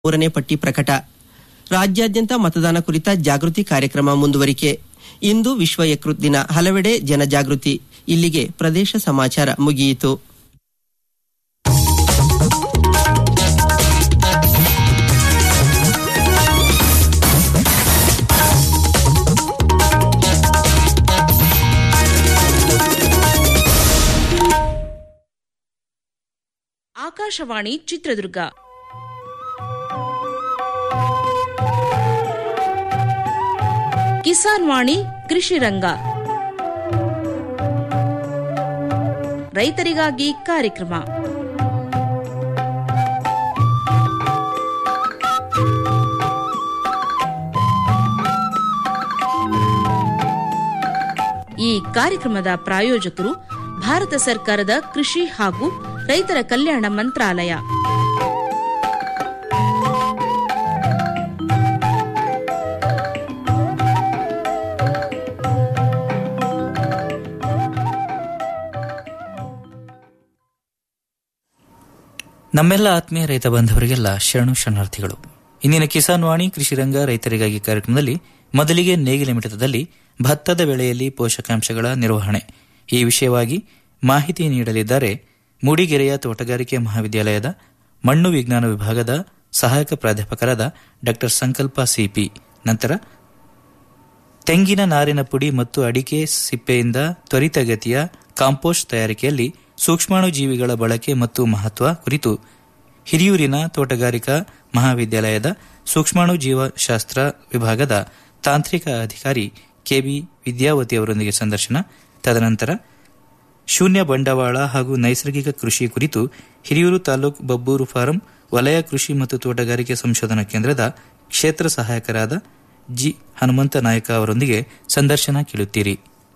ಮೂರನೇ ಪಟ್ಟಿ ಪ್ರಕಟ ರಾಜ್ಯಾದ್ಯಂತ ಮತದಾನ ಕುರಿತ ಜಾಗೃತಿ ಕಾರ್ಯಕ್ರಮ ಮುಂದುವರಿಕೆ ಇಂದು ವಿಶ್ವ ಯಕೃತ್ ದಿನ ಹಲವೆಡೆ ಜನಜಾಗೃತಿ ಇಲ್ಲಿಗೆ ಪ್ರದೇಶ ಸಮಾಚಾರ ಮುಗಿಯಿತು ಆಕಾಶವಾಣಿ ಚಿತ್ರದುರ್ಗ ಕಿಸಾನ್ ವಾಣಿ ಕೃಷಿ ರಂಗ ರೈತರಿಗಾಗಿ ಕಾರ್ಯಕ್ರಮ ಈ ಕಾರ್ಯಕ್ರಮದ ಪ್ರಾಯೋಜಕರು ಭಾರತ ಸರ್ಕಾರದ ಕೃಷಿ ಹಾಗೂ ರೈತರ ಕಲ್ಯಾಣ ಮಂತ್ರಾಲಯ ನಮ್ಮೆಲ್ಲ ಆತ್ಮೀಯ ರೈತ ಬಾಂಧವರಿಗೆಲ್ಲ ಶರಣು ಶರಣಾರ್ಥಿಗಳು ಇಂದಿನ ಕಿಸಾನ್ ವಾಣಿ ಕೃಷಿ ರಂಗ ರೈತರಿಗಾಗಿ ಕಾರ್ಯಕ್ರಮದಲ್ಲಿ ಮೊದಲಿಗೆ ನೇಗಿಲ ಮಿಡಿತದಲ್ಲಿ ಭತ್ತದ ಬೆಳೆಯಲ್ಲಿ ಪೋಷಕಾಂಶಗಳ ನಿರ್ವಹಣೆ ಈ ವಿಷಯವಾಗಿ ಮಾಹಿತಿ ನೀಡಲಿದ್ದಾರೆ ಮೂಡಿಗೆರೆಯ ತೋಟಗಾರಿಕೆ ಮಹಾವಿದ್ಯಾಲಯದ ಮಣ್ಣು ವಿಜ್ಞಾನ ವಿಭಾಗದ ಸಹಾಯಕ ಪ್ರಾಧ್ಯಾಪಕರಾದ ಡಾ ಸಂಕಲ್ಪ ಸಿಪಿ ನಂತರ ತೆಂಗಿನ ನಾರಿನ ಪುಡಿ ಮತ್ತು ಅಡಿಕೆ ಸಿಪ್ಪೆಯಿಂದ ತ್ವರಿತಗತಿಯ ಕಾಂಪೋಸ್ಟ್ ತಯಾರಿಕೆಯಲ್ಲಿ ಸೂಕ್ಷ್ಮಾಣು ಜೀವಿಗಳ ಬಳಕೆ ಮತ್ತು ಮಹತ್ವ ಕುರಿತು ಹಿರಿಯೂರಿನ ತೋಟಗಾರಿಕಾ ಮಹಾವಿದ್ಯಾಲಯದ ಸೂಕ್ಷ್ಮಾಣು ಜೀವಶಾಸ್ತ್ರ ವಿಭಾಗದ ತಾಂತ್ರಿಕ ಅಧಿಕಾರಿ ಕೆಬಿ ವಿದ್ಯಾವತಿ ಅವರೊಂದಿಗೆ ಸಂದರ್ಶನ ತದನಂತರ ಶೂನ್ಯ ಬಂಡವಾಳ ಹಾಗೂ ನೈಸರ್ಗಿಕ ಕೃಷಿ ಕುರಿತು ಹಿರಿಯೂರು ತಾಲೂಕು ಬಬ್ಬೂರು ಫಾರಂ ವಲಯ ಕೃಷಿ ಮತ್ತು ತೋಟಗಾರಿಕೆ ಸಂಶೋಧನಾ ಕೇಂದ್ರದ ಕ್ಷೇತ್ರ ಸಹಾಯಕರಾದ ಜಿ ಹನುಮಂತ ನಾಯಕ ಅವರೊಂದಿಗೆ ಸಂದರ್ಶನ ಕೇಳುತ್ತೀರಿ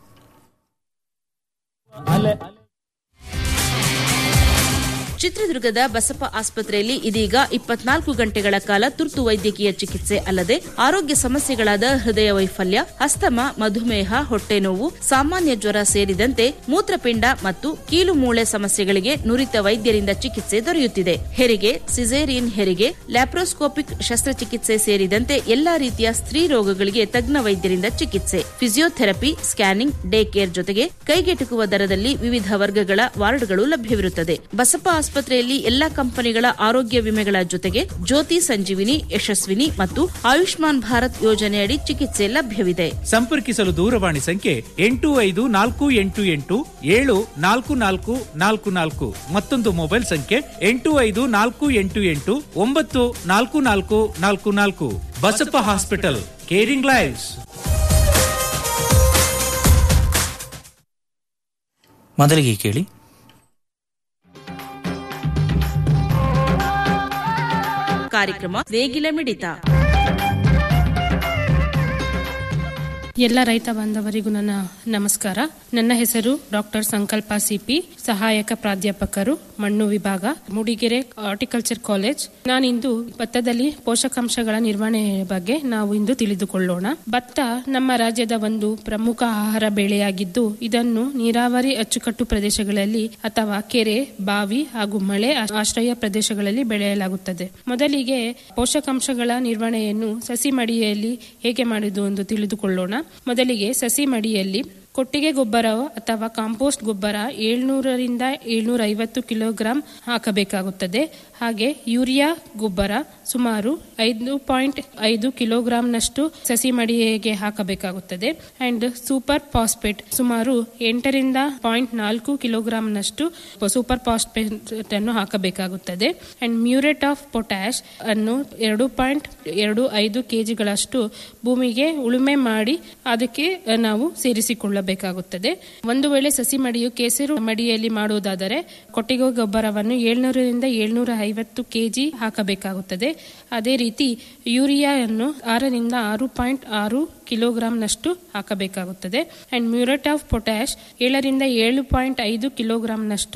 ಚಿತ್ರದುರ್ಗದ ಬಸಪ್ಪ ಆಸ್ಪತ್ರೆಯಲ್ಲಿ ಇದೀಗ ಇಪ್ಪತ್ನಾಲ್ಕು ಗಂಟೆಗಳ ಕಾಲ ತುರ್ತು ವೈದ್ಯಕೀಯ ಚಿಕಿತ್ಸೆ ಅಲ್ಲದೆ ಆರೋಗ್ಯ ಸಮಸ್ಯೆಗಳಾದ ಹೃದಯ ವೈಫಲ್ಯ ಅಸ್ತಮ ಮಧುಮೇಹ ಹೊಟ್ಟೆ ನೋವು ಸಾಮಾನ್ಯ ಜ್ವರ ಸೇರಿದಂತೆ ಮೂತ್ರಪಿಂಡ ಮತ್ತು ಕೀಲು ಮೂಳೆ ಸಮಸ್ಯೆಗಳಿಗೆ ನುರಿತ ವೈದ್ಯರಿಂದ ಚಿಕಿತ್ಸೆ ದೊರೆಯುತ್ತಿದೆ ಹೆರಿಗೆ ಸಿಸೇರಿಯನ್ ಹೆರಿಗೆ ಲ್ಯಾಪ್ರೋಸ್ಕೋಪಿಕ್ ಶಸ್ತ್ರಚಿಕಿತ್ಸೆ ಸೇರಿದಂತೆ ಎಲ್ಲಾ ರೀತಿಯ ಸ್ತ್ರೀ ರೋಗಗಳಿಗೆ ತಜ್ಞ ವೈದ್ಯರಿಂದ ಚಿಕಿತ್ಸೆ ಫಿಸಿಯೋಥೆರಪಿ ಸ್ಕ್ಯಾನಿಂಗ್ ಡೇ ಕೇರ್ ಜೊತೆಗೆ ಕೈಗೆಟುಕುವ ದರದಲ್ಲಿ ವಿವಿಧ ವರ್ಗಗಳ ವಾರ್ಡ್ಗಳು ಲಭ್ಯವಿರುತ್ತದೆ ಬಸಪ್ಪ ಆಸ್ಪತ್ರೆಯಲ್ಲಿ ಎಲ್ಲಾ ಕಂಪನಿಗಳ ಆರೋಗ್ಯ ವಿಮೆಗಳ ಜೊತೆಗೆ ಜ್ಯೋತಿ ಸಂಜೀವಿನಿ ಯಶಸ್ವಿನಿ ಮತ್ತು ಆಯುಷ್ಮಾನ್ ಭಾರತ್ ಯೋಜನೆಯಡಿ ಚಿಕಿತ್ಸೆ ಲಭ್ಯವಿದೆ ಸಂಪರ್ಕಿಸಲು ದೂರವಾಣಿ ಸಂಖ್ಯೆ ಎಂಟು ಐದು ನಾಲ್ಕು ಎಂಟು ಎಂಟು ಏಳು ನಾಲ್ಕು ನಾಲ್ಕು ನಾಲ್ಕು ನಾಲ್ಕು ಮತ್ತೊಂದು ಮೊಬೈಲ್ ಸಂಖ್ಯೆ ಎಂಟು ಐದು ನಾಲ್ಕು ಎಂಟು ಎಂಟು ಒಂಬತ್ತು ನಾಲ್ಕು ನಾಲ್ಕು ನಾಲ್ಕು ನಾಲ್ಕು ಬಸಪ್ಪ ಹಾಸ್ಪಿಟಲ್ ಕೇರಿಂಗ್ ಲೈವ್ಸ್ ಮೊದಲಿಗೆ ಕೇಳಿ ಕಾರ್ಯಕ್ರಮ ನೇಗಿಲ ಮಿಡಿತ ಎಲ್ಲ ರೈತ ಬಾಂಧವರಿಗೂ ನನ್ನ ನಮಸ್ಕಾರ ನನ್ನ ಹೆಸರು ಡಾಕ್ಟರ್ ಸಂಕಲ್ಪ ಸಿಪಿ ಸಹಾಯಕ ಪ್ರಾಧ್ಯಾಪಕರು ಮಣ್ಣು ವಿಭಾಗ ಮೂಡಿಗೆರೆ ಹಾರ್ಟಿಕಲ್ಚರ್ ಕಾಲೇಜ್ ನಾನಿಂದು ಭತ್ತದಲ್ಲಿ ಪೋಷಕಾಂಶಗಳ ನಿರ್ವಹಣೆ ಬಗ್ಗೆ ನಾವು ಇಂದು ತಿಳಿದುಕೊಳ್ಳೋಣ ಭತ್ತ ನಮ್ಮ ರಾಜ್ಯದ ಒಂದು ಪ್ರಮುಖ ಆಹಾರ ಬೆಳೆಯಾಗಿದ್ದು ಇದನ್ನು ನೀರಾವರಿ ಅಚ್ಚುಕಟ್ಟು ಪ್ರದೇಶಗಳಲ್ಲಿ ಅಥವಾ ಕೆರೆ ಬಾವಿ ಹಾಗೂ ಮಳೆ ಆಶ್ರಯ ಪ್ರದೇಶಗಳಲ್ಲಿ ಬೆಳೆಯಲಾಗುತ್ತದೆ ಮೊದಲಿಗೆ ಪೋಷಕಾಂಶಗಳ ನಿರ್ವಹಣೆಯನ್ನು ಸಸಿ ಮಡಿಯಲ್ಲಿ ಹೇಗೆ ಮಾಡುವುದು ಎಂದು ತಿಳಿದುಕೊಳ್ಳೋಣ ಮೊದಲಿಗೆ ಸಸಿ ಮಡಿಯಲ್ಲಿ ಕೊಟ್ಟಿಗೆ ಗೊಬ್ಬರ ಅಥವಾ ಕಾಂಪೋಸ್ಟ್ ಗೊಬ್ಬರ ಏಳ್ನೂರರಿಂದ ಏಳ್ನೂರ ಐವತ್ತು ಕಿಲೋಗ್ರಾಂ ಹಾಕಬೇಕಾಗುತ್ತದೆ ಹಾಗೆ ಯೂರಿಯಾ ಗೊಬ್ಬರ ಸುಮಾರು ಐದು ಪಾಯಿಂಟ್ ಐದು ಕಿಲೋಗ್ರಾಂನಷ್ಟು ಸಸಿ ಮಡಿಗೆ ಹಾಕಬೇಕಾಗುತ್ತದೆ ಅಂಡ್ ಸೂಪರ್ ಫಾಸ್ಫೇಟ್ ಸುಮಾರು ಎಂಟರಿಂದ ಪಾಯಿಂಟ್ ನಾಲ್ಕು ಕಿಲೋಗ್ರಾಂನಷ್ಟು ಸೂಪರ್ ಫಾಸ್ಫೇಟ್ ಅನ್ನು ಹಾಕಬೇಕಾಗುತ್ತದೆ ಅಂಡ್ ಮ್ಯೂರೇಟ್ ಆಫ್ ಪೊಟ್ಯಾಶ್ ಅನ್ನು ಎರಡು ಪಾಯಿಂಟ್ ಎರಡು ಐದು ಕೆಜಿಗಳಷ್ಟು ಭೂಮಿಗೆ ಉಳುಮೆ ಮಾಡಿ ಅದಕ್ಕೆ ನಾವು ಸೇರಿಸಿಕೊಳ್ಳ ಬೇಕಾಗುತ್ತದೆ ಒಂದು ವೇಳೆ ಸಸಿ ಮಡಿಯು ಕೇಸರು ಮಡಿಯಲ್ಲಿ ಮಾಡುವುದಾದರೆ ಕೊಟ್ಟಿಗೆ ಗೊಬ್ಬರವನ್ನು ಏಳ್ನೂರರಿಂದ ಏಳ್ನೂರ ಐವತ್ತು ಕೆಜಿ ಹಾಕಬೇಕಾಗುತ್ತದೆ ಅದೇ ರೀತಿ ಯೂರಿಯಾವನ್ನು ಆರರಿಂದ ಆರು ಪಾಯಿಂಟ್ ಆರು ಕಿಲೋಗ್ರಾಂನಷ್ಟು ಹಾಕಬೇಕಾಗುತ್ತದೆ ಅಂಡ್ ಮ್ಯೂರೇಟ್ ಆಫ್ ಪೊಟ್ಯಾಶ್ ಏಳರಿಂದ ಏಳು ಪಾಯಿಂಟ್ ಐದು ಕಿಲೋಗ್ರಾಂನಷ್ಟು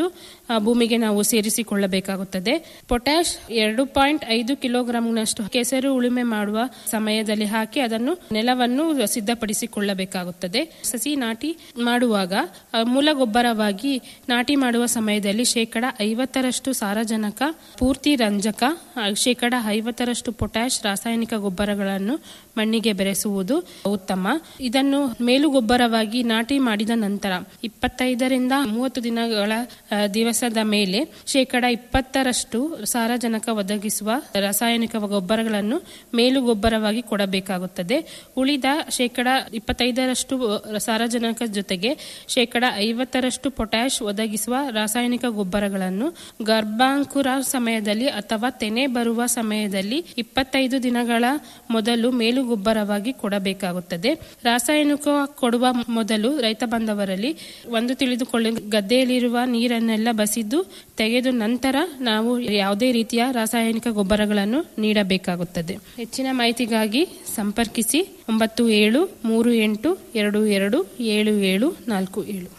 ಆ, ಭೂಮಿಗೆ ನಾವು ಸೇರಿಸಿಕೊಳ್ಳಬೇಕಾಗುತ್ತದೆ ಪೊಟ್ಯಾಶ್ ಎರಡು ಪಾಯಿಂಟ್ ಐದು ಕಿಲೋಗ್ರಾಂನಷ್ಟು ಕೆಸರು ಉಳುಮೆ ಮಾಡುವ ಸಮಯದಲ್ಲಿ ಹಾಕಿ ಅದನ್ನು ನೆಲವನ್ನು ಸಿದ್ಧಪಡಿಸಿಕೊಳ್ಳಬೇಕಾಗುತ್ತದೆ ಸಸಿ ನಾಟಿ ಮಾಡುವಾಗ ಆ, ಮೂಲ ಗೊಬ್ಬರವಾಗಿ ನಾಟಿ ಮಾಡುವ ಸಮಯದಲ್ಲಿ ಶೇಕಡ ಐವತ್ತರಷ್ಟು ಸಾರಜನಕ ಪೂರ್ತಿ ರಂಜಕ ಆ, ಶೇಕಡ ಐವತ್ತರಷ್ಟು ಪೊಟ್ಯಾಶ್ ರಾಸಾಯನಿಕ ಗೊಬ್ಬರಗಳನ್ನು ಮಣ್ಣಿಗೆ ಬೆರೆಸುವುದು ಉತ್ತಮ ಇದನ್ನು ಮೇಲುಗೊಬ್ಬರವಾಗಿ ನಾಟಿ ಮಾಡಿದ ನಂತರ ಇಪ್ಪತ್ತೈದರಿಂದ ಮೂವತ್ತು ದಿನಗಳ ಆ, ದಿವಸದ ಮೇಲೆ ಶೇಕಡ ಇಪ್ಪತ್ತರಷ್ಟು ಸಾರಜನಕ ಒದಗಿಸುವ ರಾಸಾಯನಿಕ ಗೊಬ್ಬರಗಳನ್ನು ಮೇಲುಗೊಬ್ಬರವಾಗಿ ಕೊಡಬೇಕಾಗುತ್ತದೆ ಉಳಿದ ಶೇಕಡ ಇಪ್ಪತ್ತೈದರಷ್ಟು ಸಾರಜನಕ ಜೊತೆಗೆ ಶೇಕಡ ಐವತ್ತರಷ್ಟು ಪೊಟ್ಯಾಶ್ ಒದಗಿಸುವ ರಾಸಾಯನಿಕ ಗೊಬ್ಬರಗಳನ್ನು ಗರ್ಭಾಂಕುರ ಸಮಯದಲ್ಲಿ ಅಥವಾ ತೆನೆ ಬರುವ ಸಮಯದಲ್ಲಿ ಇಪ್ಪತ್ತೈದು ದಿನಗಳ ಮೊದಲು ಮೇಲುಗೊಬ್ಬರವಾಗಿ ಕೊಡಬೇಕಾಗುತ್ತದೆ ರಾಸಾಯನಿಕ ಕೊಡುವ ಮೊದಲು ರೈತ ಬಾಂಧವರಲ್ಲಿ ಒಂದು ತಿಳಿದುಕೊಳ್ಳಿ ಗದ್ದೆಯಲ್ಲಿರುವ ನೀರನ್ನೆಲ್ಲ ಬಸಿದು ತೆಗೆದು ನಂತರ ನಾವು ಯಾವುದೇ ರೀತಿಯ ರಾಸಾಯನಿಕ ಗೊಬ್ಬರಗಳನ್ನು ನೀಡಬೇಕಾಗುತ್ತದೆ ಹೆಚ್ಚಿನ ಮಾಹಿತಿಗಾಗಿ ಸಂಪರ್ಕಿಸಿ ಒಂಬತ್ತು ಏಳು ಮೂರು ಎಂಟು ಎರಡು ಎರಡು ಏಳು ಏಳು ನಾಲ್ಕು ಏಳು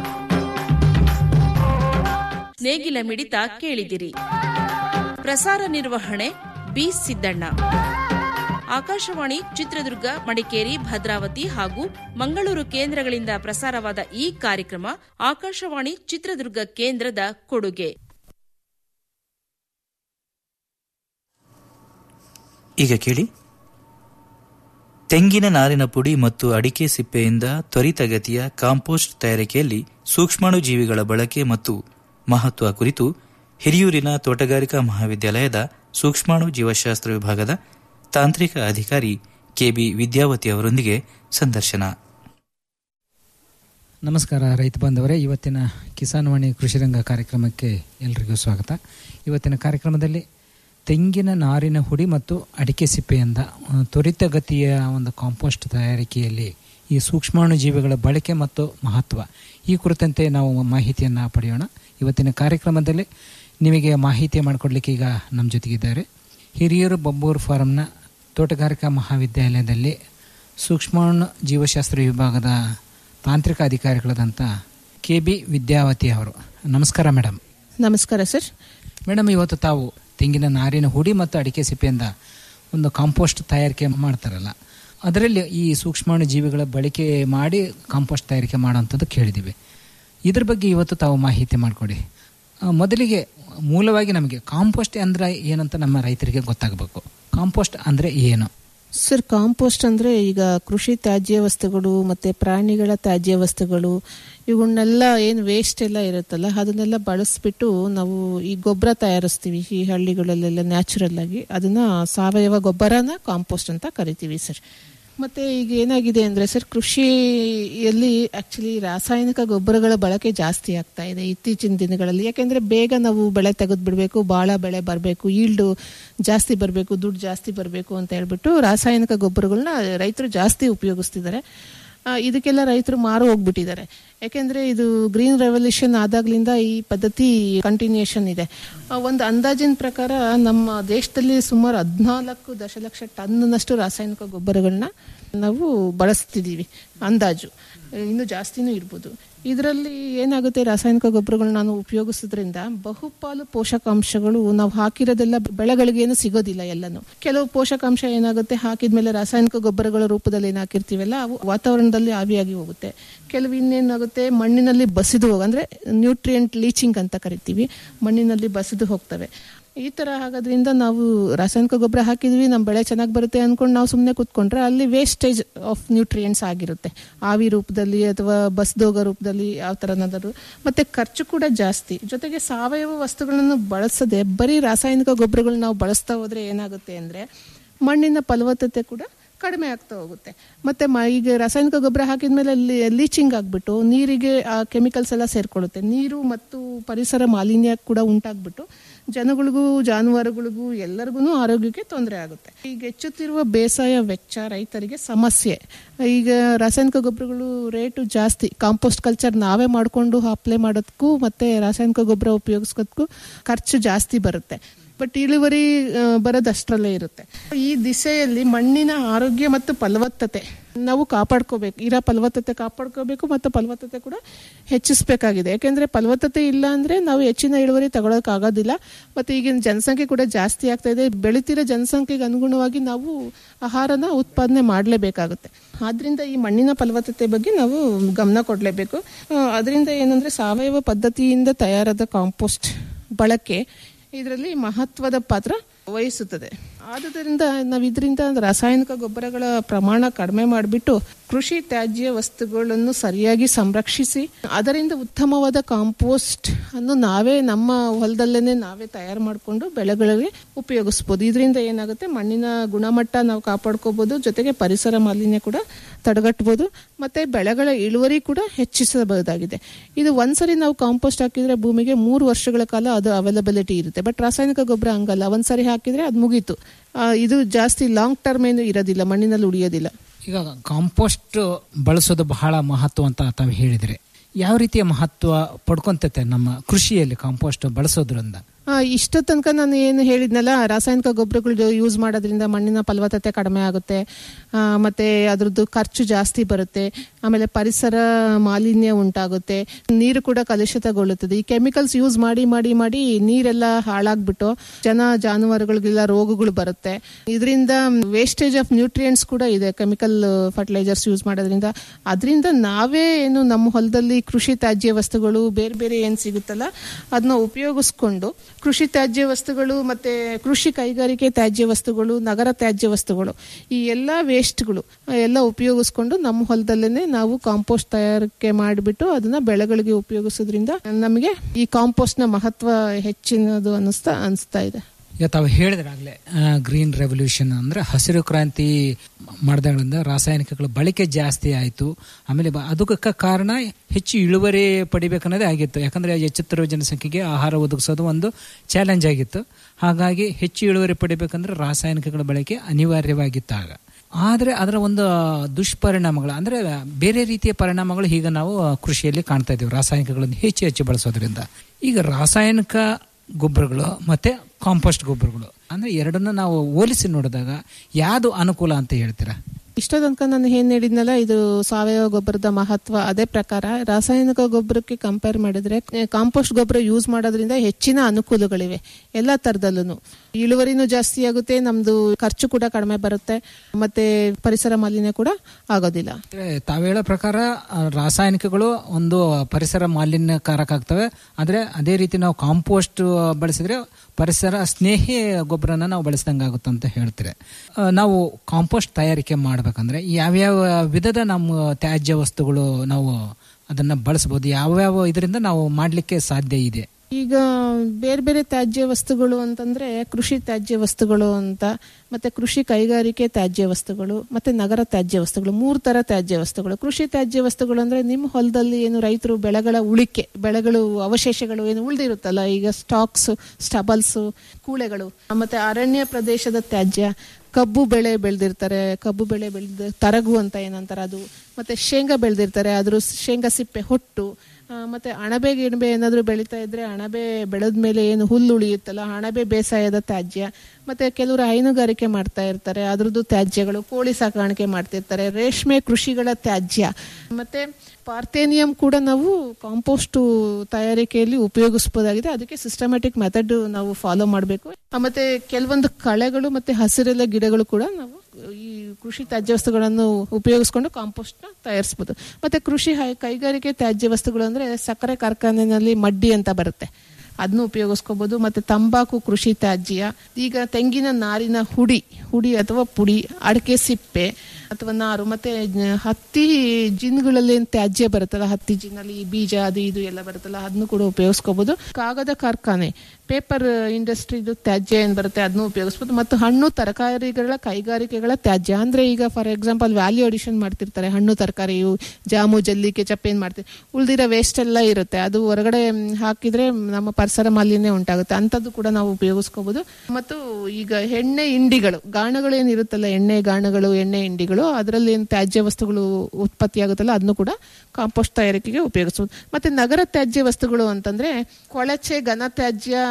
ನೇಗಿಲ ಮಿಡಿತ ಕೇಳಿದಿರಿ ಪ್ರಸಾರ ನಿರ್ವಹಣೆ ಬಿ ಸಿದ್ದಣ್ಣ ಆಕಾಶವಾಣಿ ಚಿತ್ರದುರ್ಗ ಮಡಿಕೇರಿ ಭದ್ರಾವತಿ ಹಾಗೂ ಮಂಗಳೂರು ಕೇಂದ್ರಗಳಿಂದ ಪ್ರಸಾರವಾದ ಈ ಕಾರ್ಯಕ್ರಮ ಆಕಾಶವಾಣಿ ಚಿತ್ರದುರ್ಗ ಕೇಂದ್ರದ ಕೊಡುಗೆ ಈಗ ಕೇಳಿ ತೆಂಗಿನ ನಾರಿನ ಪುಡಿ ಮತ್ತು ಅಡಿಕೆ ಸಿಪ್ಪೆಯಿಂದ ತ್ವರಿತಗತಿಯ ಕಾಂಪೋಸ್ಟ್ ತಯಾರಿಕೆಯಲ್ಲಿ ಸೂಕ್ಷ್ಮಾಣು ಜೀವಿಗಳ ಬಳಕೆ ಮತ್ತು ಮಹತ್ವ ಕುರಿತು ಹಿರಿಯೂರಿನ ತೋಟಗಾರಿಕಾ ಮಹಾವಿದ್ಯಾಲಯದ ಸೂಕ್ಷ್ಮಾಣು ಜೀವಶಾಸ್ತ್ರ ವಿಭಾಗದ ತಾಂತ್ರಿಕ ಅಧಿಕಾರಿ ಕೆಬಿ ವಿದ್ಯಾವತಿ ಅವರೊಂದಿಗೆ ಸಂದರ್ಶನ ನಮಸ್ಕಾರ ರೈತ ಬಾಂಧವರೇ ಇವತ್ತಿನ ಕಿಸಾನ್ ವಾಣಿ ಕೃಷಿರಂಗ ಕಾರ್ಯಕ್ರಮಕ್ಕೆ ಎಲ್ರಿಗೂ ಸ್ವಾಗತ ಇವತ್ತಿನ ಕಾರ್ಯಕ್ರಮದಲ್ಲಿ ತೆಂಗಿನ ನಾರಿನ ಹುಡಿ ಮತ್ತು ಅಡಿಕೆ ಸಿಪ್ಪೆಯಿಂದ ಆ, ತ್ವರಿತಗತಿಯ ಒಂದು ಕಾಂಪೋಸ್ಟ್ ತಯಾರಿಕೆಯಲ್ಲಿ ಈ ಸೂಕ್ಷ್ಮಾಣು ಜೀವಿಗಳ ಬಳಕೆ ಮತ್ತು ಮಹತ್ವ ಈ ಕುರಿತಂತೆ ನಾವು ಮಾಹಿತಿಯನ್ನು ಪಡೆಯೋಣ ಇವತ್ತಿನ ಕಾರ್ಯಕ್ರಮದಲ್ಲಿ ನಿಮಗೆ ಮಾಹಿತಿ ಮಾಡಿಕೊಡ್ಲಿಕ್ಕೆ ಈಗ ನಮ್ಮ ಜೊತೆಗಿದ್ದಾರೆ ಹಿರಿಯೂರು ಬೊಬ್ಬೂರು ಫಾರಂನ ತೋಟಗಾರಿಕಾ ಮಹಾವಿದ್ಯಾಲಯದಲ್ಲಿ ಸೂಕ್ಷ್ಮಾಣು ಜೀವಶಾಸ್ತ್ರ ವಿಭಾಗದ ತಾಂತ್ರಿಕ ಅಧಿಕಾರಿಗಳಾದಂಥ ಕೆ ಬಿ ವಿದ್ಯಾವತಿ ಅವರು ನಮಸ್ಕಾರ ಮೇಡಮ್ ನಮಸ್ಕಾರ ಸರ್ ಮೇಡಮ್ ಇವತ್ತು ತಾವು ತೆಂಗಿನ ನಾರಿನ ಹುಡಿ ಮತ್ತು ಅಡಿಕೆ ಸಿಪ್ಪೆಯಿಂದ ಒಂದು ಕಾಂಪೋಸ್ಟ್ ತಯಾರಿಕೆ ಮಾಡ್ತಾರಲ್ಲ ಅದರಲ್ಲಿ ಈ ಸೂಕ್ಷ್ಮಾಣು ಜೀವಿಗಳ ಬಳಕೆ ಮಾಡಿ ಕಾಂಪೋಸ್ಟ್ ತಯಾರಿಕೆ ಮಾಡೋವಂಥದ್ದು ಕೇಳಿದ್ದೀವಿ ಇದ್ರ ಬಗ್ಗೆ ಇವತ್ತು ತಾವು ಮಾಹಿತಿ ಮಾಡಿಕೊಡಿ ಆ, ಮೊದಲಿಗೆ ಮೂಲವಾಗಿ ನಮಗೆ ಕಾಂಪೋಸ್ಟ್ ಅಂದ್ರೆ ಏನಂತ ನಮ್ಮ ರೈತರಿಗೆ ಗೊತ್ತಾಗಬೇಕು ಕಾಂಪೋಸ್ಟ್ ಅಂದರೆ ಏನು ಸರ್ ಕಾಂಪೋಸ್ಟ್ ಅಂದ್ರೆ ಈಗ ಕೃಷಿ ತ್ಯಾಜ್ಯ ವಸ್ತುಗಳು ಮತ್ತೆ ಪ್ರಾಣಿಗಳ ತ್ಯಾಜ್ಯ ವಸ್ತುಗಳು ಇವನ್ನೆಲ್ಲ ಏನು ವೇಸ್ಟ್ ಎಲ್ಲ ಇರುತ್ತಲ್ಲ ಅದನ್ನೆಲ್ಲ ಬಳಸ್ಬಿಟ್ಟು ನಾವು ಈ ಗೊಬ್ಬರ ತಯಾರಿಸ್ತೀವಿ ಈ ಹಳ್ಳಿಗಳಲ್ಲೆಲ್ಲ ನ್ಯಾಚುರಲ್ ಆಗಿ ಅದನ್ನ ಸಾವಯವ ಗೊಬ್ಬರನ ಕಾಂಪೋಸ್ಟ್ ಅಂತ ಕರಿತೀವಿ ಸರ್ ಮತ್ತೆ ಈಗ ಏನಾಗಿದೆ ಅಂದ್ರೆ ಸರ್ ಕೃಷಿಯಲ್ಲಿ ಆಕ್ಚುಲಿ ರಾಸಾಯನಿಕ ಗೊಬ್ಬರಗಳ ಬಳಕೆ ಜಾಸ್ತಿ ಆಗ್ತಾ ಇದೆ ಇತ್ತೀಚಿನ ದಿನಗಳಲ್ಲಿ ಯಾಕೆಂದ್ರೆ ಬೇಗ ನಾವು ಬೆಳೆ ತೆಗೆದು ಬಿಡಬೇಕು ಭಾಳ ಬೆಳೆ ಬರಬೇಕು ಈಲ್ಡು ಜಾಸ್ತಿ ಬರಬೇಕು ದುಡ್ಡು ಜಾಸ್ತಿ ಬರಬೇಕು ಅಂತ ಹೇಳ್ಬಿಟ್ಟು ರಾಸಾಯನಿಕ ಗೊಬ್ಬರಗಳನ್ನ ರೈತರು ಜಾಸ್ತಿ ಉಪಯೋಗಿಸ್ತಿದ್ದಾರೆ ಆ, ಇದಕ್ಕೆಲ್ಲ ರೈತರು ಮಾರು ಹೋಗ್ಬಿಟ್ಟಿದ್ದಾರೆ ಯಾಕೆಂದ್ರೆ ಇದು ಗ್ರೀನ್ ರೆವಲ್ಯೂಷನ್ ಆದಾಗ್ಲಿಂದ ಈ ಪದ್ಧತಿ ಕಂಟಿನ್ಯೂಷನ್ ಇದೆ ಆ, ಒಂದು ಅಂದಾಜಿನ ಪ್ರಕಾರ ನಮ್ಮ ದೇಶದಲ್ಲಿ ಸುಮಾರು ಹದಿನಾಲ್ಕು ದಶಲಕ್ಷ ಟನ್ನಷ್ಟು ರಾಸಾಯನಿಕ ಗೊಬ್ಬರಗಳನ್ನ ನಾವು ಬಳಸ್ತಿದ್ದೀವಿ ಅಂದಾಜು ಇನ್ನು ಜಾಸ್ತಿನೂ ಇರ್ಬೋದು ಇದರಲ್ಲಿ ಏನಾಗುತ್ತೆ ರಾಸಾಯನಿಕ ಗೊಬ್ಬರಗಳನ್ನ ನಾನು ಉಪಯೋಗಿಸೋದ್ರಿಂದ ಬಹುಪಾಲು ಪೋಷಕಾಂಶಗಳು ನಾವು ಹಾಕಿರೋದೆಲ್ಲ ಬೆಳೆಗಳಿಗೇನು ಸಿಗೋದಿಲ್ಲ ಎಲ್ಲನೂ ಕೆಲವು ಪೋಷಕಾಂಶ ಏನಾಗುತ್ತೆ ಹಾಕಿದ್ಮೇಲೆ ರಾಸಾಯನಿಕ ಗೊಬ್ಬರಗಳ ರೂಪದಲ್ಲಿ ಏನು ಹಾಕಿರ್ತೀವಲ್ಲ ಅವು ವಾತಾವರಣದಲ್ಲಿ ಆವಿಯಾಗಿ ಹೋಗುತ್ತೆ ಕೆಲವು ಇನ್ನೇನಾಗುತ್ತೆ ಮಣ್ಣಿನಲ್ಲಿ ಬಸಿದು ಹೋಗ ಅಂದ್ರೆ ನ್ಯೂಟ್ರಿಯೆಂಟ್ ಲೀಚಿಂಗ್ ಅಂತ ಕರಿತೀವಿ ಮಣ್ಣಿನಲ್ಲಿ ಬಸಿದು ಹೋಗ್ತವೆ ಈ ತರ ಆಗೋದ್ರಿಂದ ನಾವು ರಾಸಾಯನಿಕ ಗೊಬ್ಬರ ಹಾಕಿದ್ವಿ ನಮ್ಮ ಬೆಳೆ ಚೆನ್ನಾಗಿ ಬರುತ್ತೆ ಅನ್ಕೊಂಡು ನಾವು ಸುಮ್ಮನೆ ಕೂತ್ಕೊಂಡ್ರೆ ಅಲ್ಲಿ ವೇಸ್ಟೇಜ್ ಆಫ್ ನ್ಯೂಟ್ರಿಯೆಂಟ್ಸ್ ಆಗಿರುತ್ತೆ ಆವಿ ರೂಪದಲ್ಲಿ ಅಥವಾ ಬಸ್ದೋಗ ರೂಪದಲ್ಲಿ ಯಾವ ಥರನಾದರೂ ಮತ್ತೆ ಖರ್ಚು ಕೂಡ ಜಾಸ್ತಿ ಜೊತೆಗೆ ಸಾವಯವ ವಸ್ತುಗಳನ್ನು ಬಳಸದೆ ಬರೀ ರಾಸಾಯನಿಕ ಗೊಬ್ಬರಗಳನ್ನ ನಾವು ಬಳಸ್ತಾ ಹೋದ್ರೆ ಏನಾಗುತ್ತೆ ಅಂದ್ರೆ ಮಣ್ಣಿನ ಫಲವತ್ತತೆ ಕೂಡ ಕಡಿಮೆ ಆಗ್ತಾ ಹೋಗುತ್ತೆ ಮತ್ತೆ ಮ ಈಗ ರಾಸಾಯನಿಕ ಗೊಬ್ಬರ ಹಾಕಿದ್ಮೇಲೆ ಲೀಚಿಂಗ್ ಆಗಿಬಿಟ್ಟು ನೀರಿಗೆ ಆ ಕೆಮಿಕಲ್ಸ್ ಎಲ್ಲ ಸೇರ್ಕೊಳ್ಳುತ್ತೆ ನೀರು ಮತ್ತು ಪರಿಸರ ಮಾಲಿನ್ಯ ಕೂಡ ಉಂಟಾಗ್ಬಿಟ್ಟು ಜನಗಳಿಗೂ ಜಾನುವಾರುಗಳಿಗೂ ಎಲ್ಲರಿಗೂ ಆರೋಗ್ಯಕ್ಕೆ ತೊಂದರೆ ಆಗುತ್ತೆ ಈಗ ಹೆಚ್ಚುತ್ತಿರುವ ಬೇಸಾಯ ವೆಚ್ಚ ರೈತರಿಗೆ ಸಮಸ್ಯೆ ಈಗ ರಾಸಾಯನಿಕ ಗೊಬ್ಬರಗಳು ರೇಟು ಜಾಸ್ತಿ ಕಾಂಪೋಸ್ಟ್ ಕಲ್ಚರ್ ನಾವೇ ಮಾಡಿಕೊಂಡು ಅಪ್ಲೈ ಮಾಡೋದಕ್ಕೂ ಮತ್ತೆ ರಾಸಾಯನಿಕ ಗೊಬ್ಬರ ಉಪಯೋಗಿಸೋದಕ್ಕೂ ಖರ್ಚು ಜಾಸ್ತಿ ಬರುತ್ತೆ ಬಟ್ ಇಳುವರಿ ಆ, ಬರೋದು ಅಷ್ಟರಲ್ಲೇ ಇರುತ್ತೆ ಈ ದಿಸೆಯಲ್ಲಿ ಮಣ್ಣಿನ ಆರೋಗ್ಯ ಮತ್ತು ಫಲವತ್ತತೆ ನಾವು ಕಾಪಾಡ್ಕೋಬೇಕು ಇರೋ ಫಲವತ್ತತೆ ಕಾಪಾಡ್ಕೋಬೇಕು ಮತ್ತು ಫಲವತ್ತತೆ ಕೂಡ ಹೆಚ್ಚಿಸಬೇಕಾಗಿದೆ ಯಾಕೆಂದ್ರೆ ಫಲವತ್ತತೆ ಇಲ್ಲ ಅಂದ್ರೆ ನಾವು ಹೆಚ್ಚಿನ ಇಳುವರಿ ತಗೊಳಕ್ಕಾಗೋದಿಲ್ಲ ಮತ್ತು ಈಗಿನ ಜನಸಂಖ್ಯೆ ಕೂಡ ಜಾಸ್ತಿ ಆಗ್ತಾ ಇದೆ ಬೆಳಿತಿರೋ ಜನಸಂಖ್ಯೆಗೆ ಅನುಗುಣವಾಗಿ ನಾವು ಆಹಾರನ ಉತ್ಪಾದನೆ ಮಾಡಲೇಬೇಕಾಗುತ್ತೆ ಆದ್ರಿಂದ ಈ ಮಣ್ಣಿನ ಫಲವತ್ತತೆ ಬಗ್ಗೆ ನಾವು ಗಮನ ಕೊಡಲೇಬೇಕು ಅದರಿಂದ ಏನಂದ್ರೆ ಸಾವಯವ ಪದ್ಧತಿಯಿಂದ ತಯಾರಾದ ಕಾಂಪೋಸ್ಟ್ ಬಳಕೆ ಇದರಲ್ಲಿ ಮಹತ್ವದ ಪಾತ್ರ ವಹಿಸುತ್ತದೆ ಆದುದರಿಂದ ನಾವು ಇದರಿಂದ ರಾಸಾಯನಿಕ ಗೊಬ್ಬರಗಳ ಪ್ರಮಾಣ ಕಡಿಮೆ ಮಾಡಿಬಿಟ್ಟು ಕೃಷಿ ತ್ಯಾಜ್ಯ ವಸ್ತುಗಳನ್ನು ಸರಿಯಾಗಿ ಸಂರಕ್ಷಿಸಿ ಅದರಿಂದ ಉತ್ತಮವಾದ ಕಾಂಪೋಸ್ಟ್ ಅನ್ನು ನಾವೇ ನಮ್ಮ ಹೊಲದಲ್ಲೇನೆ ನಾವೇ ತಯಾರು ಮಾಡಿಕೊಂಡು ಬೆಳೆಗಳಿಗೆ ಉಪಯೋಗಿಸ್ಬೋದು ಇದರಿಂದ ಏನಾಗುತ್ತೆ ಮಣ್ಣಿನ ಗುಣಮಟ್ಟ ನಾವು ಕಾಪಾಡ್ಕೋಬಹುದು ಜೊತೆಗೆ ಪರಿಸರ ಮಾಲಿನ್ಯ ಕೂಡ ತಡೆಗಟ್ಟಬಹುದು ಮತ್ತೆ ಬೆಳೆಗಳ ಇಳುವರಿ ಕೂಡ ಹೆಚ್ಚಿಸಬಹುದಾಗಿದೆ ಇದು ಒಂದ್ಸರಿ ನಾವು ಕಾಂಪೋಸ್ಟ್ ಹಾಕಿದ್ರೆ ಭೂಮಿಗೆ ಮೂರು ವರ್ಷಗಳ ಕಾಲ ಅದು ಅವೈಲಬಿಲಿಟಿ ಇರುತ್ತೆ ಬಟ್ ರಾಸಾಯನಿಕ ಗೊಬ್ಬರ ಹಂಗಲ್ಲ ಒಂದ್ಸರಿ ಹಾಕಿದ್ರೆ ಅದು ಮುಗೀತು ಆ, ಇದು ಜಾಸ್ತಿ ಲಾಂಗ್ ಟರ್ಮ್ ಏನು ಇರೋದಿಲ್ಲ ಮಣ್ಣಿನಲ್ಲಿ ಉಳಿಯೋದಿಲ್ಲ ಈಗ ಕಾಂಪೋಸ್ಟ್ ಬಳಸೋದು ಬಹಳ ಮಹತ್ವ ಅಂತ ತಾವು ಹೇಳಿದ್ರೆ ಯಾವ ರೀತಿಯ ಮಹತ್ವ ಪಡ್ಕೊಂತೈತೆ ನಮ್ಮ ಕೃಷಿಯಲ್ಲಿ ಕಾಂಪೋಸ್ಟ್ ಬಳಸೋದ್ರಿಂದ ಆ, ಇಷ್ಟು ತನಕ ನಾನು ಏನು ಹೇಳಿದ್ನಲ್ಲ ರಾಸಾಯನಿಕ ಗೊಬ್ಬರಗಳು ಯೂಸ್ ಮಾಡೋದ್ರಿಂದ ಮಣ್ಣಿನ ಫಲವತ್ತತೆ ಕಡಿಮೆ ಆಗುತ್ತೆ ಆ, ಮತ್ತೆ ಅದ್ರದ್ದು ಖರ್ಚು ಜಾಸ್ತಿ ಬರುತ್ತೆ ಆಮೇಲೆ ಪರಿಸರ ಮಾಲಿನ್ಯ ಉಂಟಾಗುತ್ತೆ ನೀರು ಕೂಡ ಕಲುಷಿತಗೊಳ್ಳುತ್ತದೆ ಈ ಕೆಮಿಕಲ್ಸ್ ಯೂಸ್ ಮಾಡಿ ಮಾಡಿ ಮಾಡಿ ನೀರೆಲ್ಲ ಹಾಳಾಗ್ಬಿಟ್ಟು ಜನ ಜಾನುವಾರುಗಳಿಗೆಲ್ಲ ರೋಗಗಳು ಬರುತ್ತೆ ಇದರಿಂದ ವೇಸ್ಟೇಜ್ ಆಫ್ ನ್ಯೂಟ್ರಿಯೆಂಟ್ಸ್ ಕೂಡ ಇದೆ ಕೆಮಿಕಲ್ ಫರ್ಟಿಲೈಸರ್ಸ್ ಯೂಸ್ ಮಾಡೋದ್ರಿಂದ ಅದರಿಂದ ನಾವೇ ಏನು ನಮ್ಮ ಹೊಲದಲ್ಲಿ ಕೃಷಿ ತ್ಯಾಜ್ಯ ವಸ್ತುಗಳು ಬೇರೆ ಬೇರೆ ಏನು ಸಿಗುತ್ತಲ್ಲ ಅದನ್ನ ಉಪಯೋಗಿಸ್ಕೊಂಡು ಕೃಷಿ ತ್ಯಾಜ್ಯ ವಸ್ತುಗಳು ಮತ್ತೆ ಕೃಷಿ ಕೈಗಾರಿಕೆ ತ್ಯಾಜ್ಯ ವಸ್ತುಗಳು ನಗರ ತ್ಯಾಜ್ಯ ವಸ್ತುಗಳು ಈ ಎಲ್ಲ ವೇಸ್ಟ್ಗಳು ಎಲ್ಲ ಉಪಯೋಗಿಸ್ಕೊಂಡು ನಮ್ಮ ಹೊಲದಲ್ಲೇನೆ ನಾವು ಕಾಂಪೋಸ್ಟ್ ತಯಾರಿಕೆ ಮಾಡಿಬಿಟ್ಟು ಅದನ್ನ ಬೆಳೆಗಳಿಗೆ ಉಪಯೋಗಿಸೋದ್ರಿಂದ ನಮಗೆ ಈ ಕಾಂಪೋಸ್ಟ್ ನ ಮಹತ್ವ ಹೆಚ್ಚಿನದು ಅನಿಸ್ತಾ ಅನಿಸ್ತಾ ಇದೆ ಈಗ ತಾವು ಹೇಳಿದ್ರಾಗಲೇ ಗ್ರೀನ್ ರೆವಲ್ಯೂಷನ್ ಅಂದ್ರೆ ಹಸಿರು ಕ್ರಾಂತಿ ಮಾಡಿದಾಗಳಿಂದ ರಾಸಾಯನಿಕಗಳ ಬಳಕೆ ಜಾಸ್ತಿ ಆಯಿತು ಆಮೇಲೆ ಬ- ಅದಕ್ಕೆ ಕಾರಣ ಹೆಚ್ಚು ಇಳುವರಿ ಪಡಿಬೇಕನ್ನೋದೇ ಆಗಿತ್ತು ಯಾಕಂದ್ರೆ ಹೆಚ್ಚುತ್ತಿರುವ ಜನಸಂಖ್ಯೆಗೆ ಆಹಾರ ಒದಗಿಸೋದು ಒಂದು ಚಾಲೆಂಜ್ ಆಗಿತ್ತು ಹಾಗಾಗಿ ಹೆಚ್ಚು ಇಳುವರಿ ಪಡಿಬೇಕಂದ್ರೆ ರಾಸಾಯನಿಕಗಳ ಬಳಕೆ ಅನಿವಾರ್ಯವಾಗಿತ್ತು ಆಗ ಆದರೆ ಅದರ ಒಂದು ದುಷ್ಪರಿಣಾಮಗಳು ಅಂದ್ರೆ ಬೇರೆ ರೀತಿಯ ಪರಿಣಾಮಗಳು ಈಗ ನಾವು ಕೃಷಿಯಲ್ಲಿ ಕಾಣ್ತಾ ಇದ್ದೀವಿ ರಾಸಾಯನಿಕಗಳನ್ನು ಹೆಚ್ಚು ಹೆಚ್ಚು ಬಳಸೋದ್ರಿಂದ ಈಗ ರಾಸಾಯನಿಕ ಗೊಬ್ಬರಗಳು ಮತ್ತೆ ಕಾಂಪೋಸ್ಟ್ ಗೊಬ್ಬರಗಳು ಅಂದ್ರೆ ಎರಡನ್ನ ನಾವು ಹೋಲಿಸಿ ನೋಡಿದಾಗ ಯಾವುದು ಅನುಕೂಲ ಅಂತ ಹೇಳ್ತೀರಾ ಇಷ್ಟ ತನಕ ನಾನು ಏನ್ ಹೇಳಿದ್ನಲ್ಲ ಇದು ಸಾವಯವ ಗೊಬ್ಬರದ ಮಹತ್ವ ಅದೇ ಪ್ರಕಾರ ರಾಸಾಯನಿಕ ಗೊಬ್ಬರಕ್ಕೆ ಕಂಪೇರ್ ಮಾಡಿದ್ರೆ ಕಾಂಪೋಸ್ಟ್ ಗೊಬ್ಬರ ಯೂಸ್ ಮಾಡೋದ್ರಿಂದ ಹೆಚ್ಚಿನ ಅನುಕೂಲಗಳಿವೆ ಎಲ್ಲ ತರದಲ್ಲೂ ಇಳುವರಿನೂ ಜಾಸ್ತಿ ಆಗುತ್ತೆ ನಮ್ದು ಖರ್ಚು ಕೂಡ ಕಡಿಮೆ ಬರುತ್ತೆ ಮತ್ತೆ ಪರಿಸರ ಮಾಲಿನ್ಯ ಕೂಡ ಆಗೋದಿಲ್ಲ ಅಂದ್ರೆ ತಾವು ಹೇಳೋ ಪ್ರಕಾರ ಆ, ರಾಸಾಯನಿಕಗಳು ಒಂದು ಪರಿಸರ ಮಾಲಿನ್ಯಕಾರಕ ಆಗ್ತವೆ ಆದ್ರೆ ಅದೇ ರೀತಿ ನಾವು ಕಾಂಪೋಸ್ಟ್ ಬಳಸಿದ್ರೆ ಪರಿಸರ ಸ್ನೇಹಿ ಗೊಬ್ಬರನ ನಾವು ಬಳಸಿದಂಗೆ ಆಗುತ್ತೆ ಅಂತ ಹೇಳ್ತೀರಿ ಆ, ನಾವು ಕಾಂಪೋಸ್ಟ್ ತಯಾರಿಕೆ ಮಾಡ್ಬೇಕಂದ್ರೆ ಯಾವ್ಯಾವ ವಿಧದ ನಮ್ಮ ತ್ಯಾಜ್ಯ ವಸ್ತುಗಳು ನಾವು ಅದನ್ನ ಬಳಸಬಹುದು ಯಾವ್ಯಾವ ಇದರಿಂದ ನಾವು ಮಾಡ್ಲಿಕ್ಕೆ ಸಾಧ್ಯ ಇದೆ ಈಗ ಬೇರೆ ಬೇರೆ ತ್ಯಾಜ್ಯ ವಸ್ತುಗಳು ಅಂತಂದ್ರೆ ಕೃಷಿ ತ್ಯಾಜ್ಯ ವಸ್ತುಗಳು ಅಂತ ಮತ್ತೆ ಕೃಷಿ ಕೈಗಾರಿಕೆ ತ್ಯಾಜ್ಯ ವಸ್ತುಗಳು ಮತ್ತೆ ನಗರ ತ್ಯಾಜ್ಯ ವಸ್ತುಗಳು ಮೂರು ತರ ತ್ಯಾಜ್ಯ ವಸ್ತುಗಳು ಕೃಷಿ ತ್ಯಾಜ್ಯ ವಸ್ತುಗಳು ಅಂದ್ರೆ ನಿಮ್ಮ ಹೊಲದಲ್ಲಿ ಏನು ರೈತರು ಬೆಳೆಗಳ ಉಳಿಕೆ ಬೆಳೆಗಳು ಅವಶೇಷಗಳು ಏನು ಉಳಿದಿರುತ್ತಲ್ಲ ಈಗ ಸ್ಟಾಕ್ಸ್ ಸ್ಟಬಲ್ಸ್ ಕೂಳೆಗಳು ಮತ್ತೆ ಅರಣ್ಯ ಪ್ರದೇಶದ ತ್ಯಾಜ್ಯ ಕಬ್ಬು ಬೆಳೆ ಬೆಳೆದಿರ್ತಾರೆ ಕಬ್ಬು ಬೆಳೆ ಬೆಳೆದ ತರಗು ಅಂತ ಏನಂತಾರೆ ಅದು ಮತ್ತೆ ಶೇಂಗಾ ಬೆಳೆದಿರ್ತಾರೆ ಅದ್ರ ಶೇಂಗಾ ಸಿಪ್ಪೆ ಹೊಟ್ಟು ಆ, ಮತ್ತೆ ಅಣಬೆ ಗಿಣಬೆ ಏನಾದರೂ ಬೆಳೀತಾ ಇದ್ರೆ ಅಣಬೆ ಬೆಳೆದ ಮೇಲೆ ಏನು ಹುಲ್ಲು ಉಳಿಯುತ್ತಲ್ಲ ಅಣಬೆ ಬೇಸಾಯದ ತ್ಯಾಜ್ಯ ಮತ್ತೆ ಕೆಲವರು ಹೈನುಗಾರಿಕೆ ಮಾಡ್ತಾ ಇರ್ತಾರೆ ಅದ್ರದ್ದು ತ್ಯಾಜ್ಯಗಳು ಕೋಳಿ ಸಾಕಾಣಿಕೆ ಮಾಡ್ತಿರ್ತಾರೆ ರೇಷ್ಮೆ ಕೃಷಿಗಳ ತ್ಯಾಜ್ಯ ಮತ್ತೆ ಪಾರ್ಥೇನಿಯಂ ಕೂಡ ನಾವು ಕಾಂಪೋಸ್ಟ್ ತಯಾರಿಕೆಯಲ್ಲಿ ಉಪಯೋಗಿಸಬಹುದಾಗಿದೆ ಅದಕ್ಕೆ ಸಿಸ್ಟಮ್ಯಾಟಿಕ್ ಮೆಥಡ್ ನಾವು ಫಾಲೋ ಮಾಡಬೇಕು ಮತ್ತೆ ಕೆಲವೊಂದು ಕಳೆಗಳು ಮತ್ತೆ ಹಸಿರೆಲೆ ಗಿಡಗಳು ಕೂಡ ನಾವು ಈ ಕೃಷಿ ತ್ಯಾಜ್ಯ ವಸ್ತುಗಳನ್ನು ಉಪಯೋಗಿಸ್ಕೊಂಡು ಕಾಂಪೋಸ್ಟ್ ನ ತಯಾರಿಸಬಹುದು ಮತ್ತೆ ಕೃಷಿ ಹೈ- ಕೈಗಾರಿಕೆ ತ್ಯಾಜ್ಯ ವಸ್ತುಗಳು ಅಂದ್ರೆ ಸಕ್ಕರೆ ಕಾರ್ಖಾನೆಯಲ್ಲಿ ಮಡ್ಡಿ ಅಂತ ಬರುತ್ತೆ ಅದನ್ನು ಉಪಯೋಗಿಸ್ಕೋಬಹುದು ಮತ್ತೆ ತಂಬಾಕು ಕೃಷಿ ತ್ಯಾಜ್ಯ ಈಗ ತೆಂಗಿನ ನಾರಿನ ಹುಡಿ ಹುಡಿ ಅಥವಾ ಪುಡಿ ಅಡಿಕೆ ಸಿಪ್ಪೆ ಅಥವಾ ನಾರು ಮತ್ತೆ ಜ- ಹತ್ತಿ ಜಿನ್ಗಳಲ್ಲಿ ಏನ್ ತ್ಯಾಜ್ಯ ಬರುತ್ತಲ್ಲ ಹತ್ತಿ ಜಿನ್ನಲ್ಲಿ ಬೀಜ ಅದು ಇದು ಎಲ್ಲ ಬರುತ್ತಲ್ಲ ಅದನ್ನು ಕೂಡ ಉಪಯೋಗಿಸ್ಕೋಬಹುದು ಕಾಗದ ಕಾರ್ಖಾನೆ ಪೇಪರ್ ಇಂಡಸ್ಟ್ರಿದು ತ್ಯಾಜ್ಯ ಏನ್ ಬರುತ್ತೆ ಅದನ್ನು ಉಪಯೋಗಿಸ್ಬೋದು ಮತ್ತು ಹಣ್ಣು ತರಕಾರಿಗಳ ಕೈಗಾರಿಕೆಗಳ ತ್ಯಾಜ್ಯ ಅಂದ್ರೆ ಈಗ ಫಾರ್ ಎಕ್ಸಾಂಪಲ್ ವ್ಯಾಲ್ಯೂ ಅಡಿಷನ್ ಮಾಡ್ತಿರ್ತಾರೆ ಹಣ್ಣು ತರಕಾರಿ ಇವು ಜಾಮು ಜಲ್ಲಿ ಕೆಚಪ್ ಏನ್ ಮಾಡ್ತೀವಿ ಉಳ್ದಿರೋ ವೇಸ್ಟ್ ಎಲ್ಲ ಇರುತ್ತೆ ಅದು ಹೊರಗಡೆ ಮ್, ಹಾಕಿದ್ರೆ ನಮ್ಮ ಪರಿಸರ ಮಾಲಿನ್ಯ ಉಂಟಾಗುತ್ತೆ ಅಂಥದ್ದು ಕೂಡ ನಾವು ಉಪಯೋಗಿಸ್ಕೋಬಹುದು ಮತ್ತು ಈಗ ಎಣ್ಣೆ ಹಿಂಡಿಗಳು ಗಾಣಗಳು ಏನಿರುತ್ತಲ್ಲ ಎಣ್ಣೆ ಗಾಣಗಳು ಎಣ್ಣೆ ಹಿಂಡಿಗಳು ಅದರಲ್ಲಿ ಏನು ತ್ಯಾಜ್ಯ ವಸ್ತುಗಳು ಉತ್ಪತ್ತಿ ಆಗುತ್ತಲ್ಲ ಅದನ್ನು ಕೂಡ ಕಾಂಪೋಸ್ಟ್ ತಯಾರಿಕೆಗೆ ಉಪಯೋಗಿಸಬಹುದು ಮತ್ತೆ ನಗರ ತ್ಯಾಜ್ಯ ವಸ್ತುಗಳು ಅಂತಂದ್ರೆ ಕೊಳಚೆ ಘನ ತ್ಯಾಜ್ಯ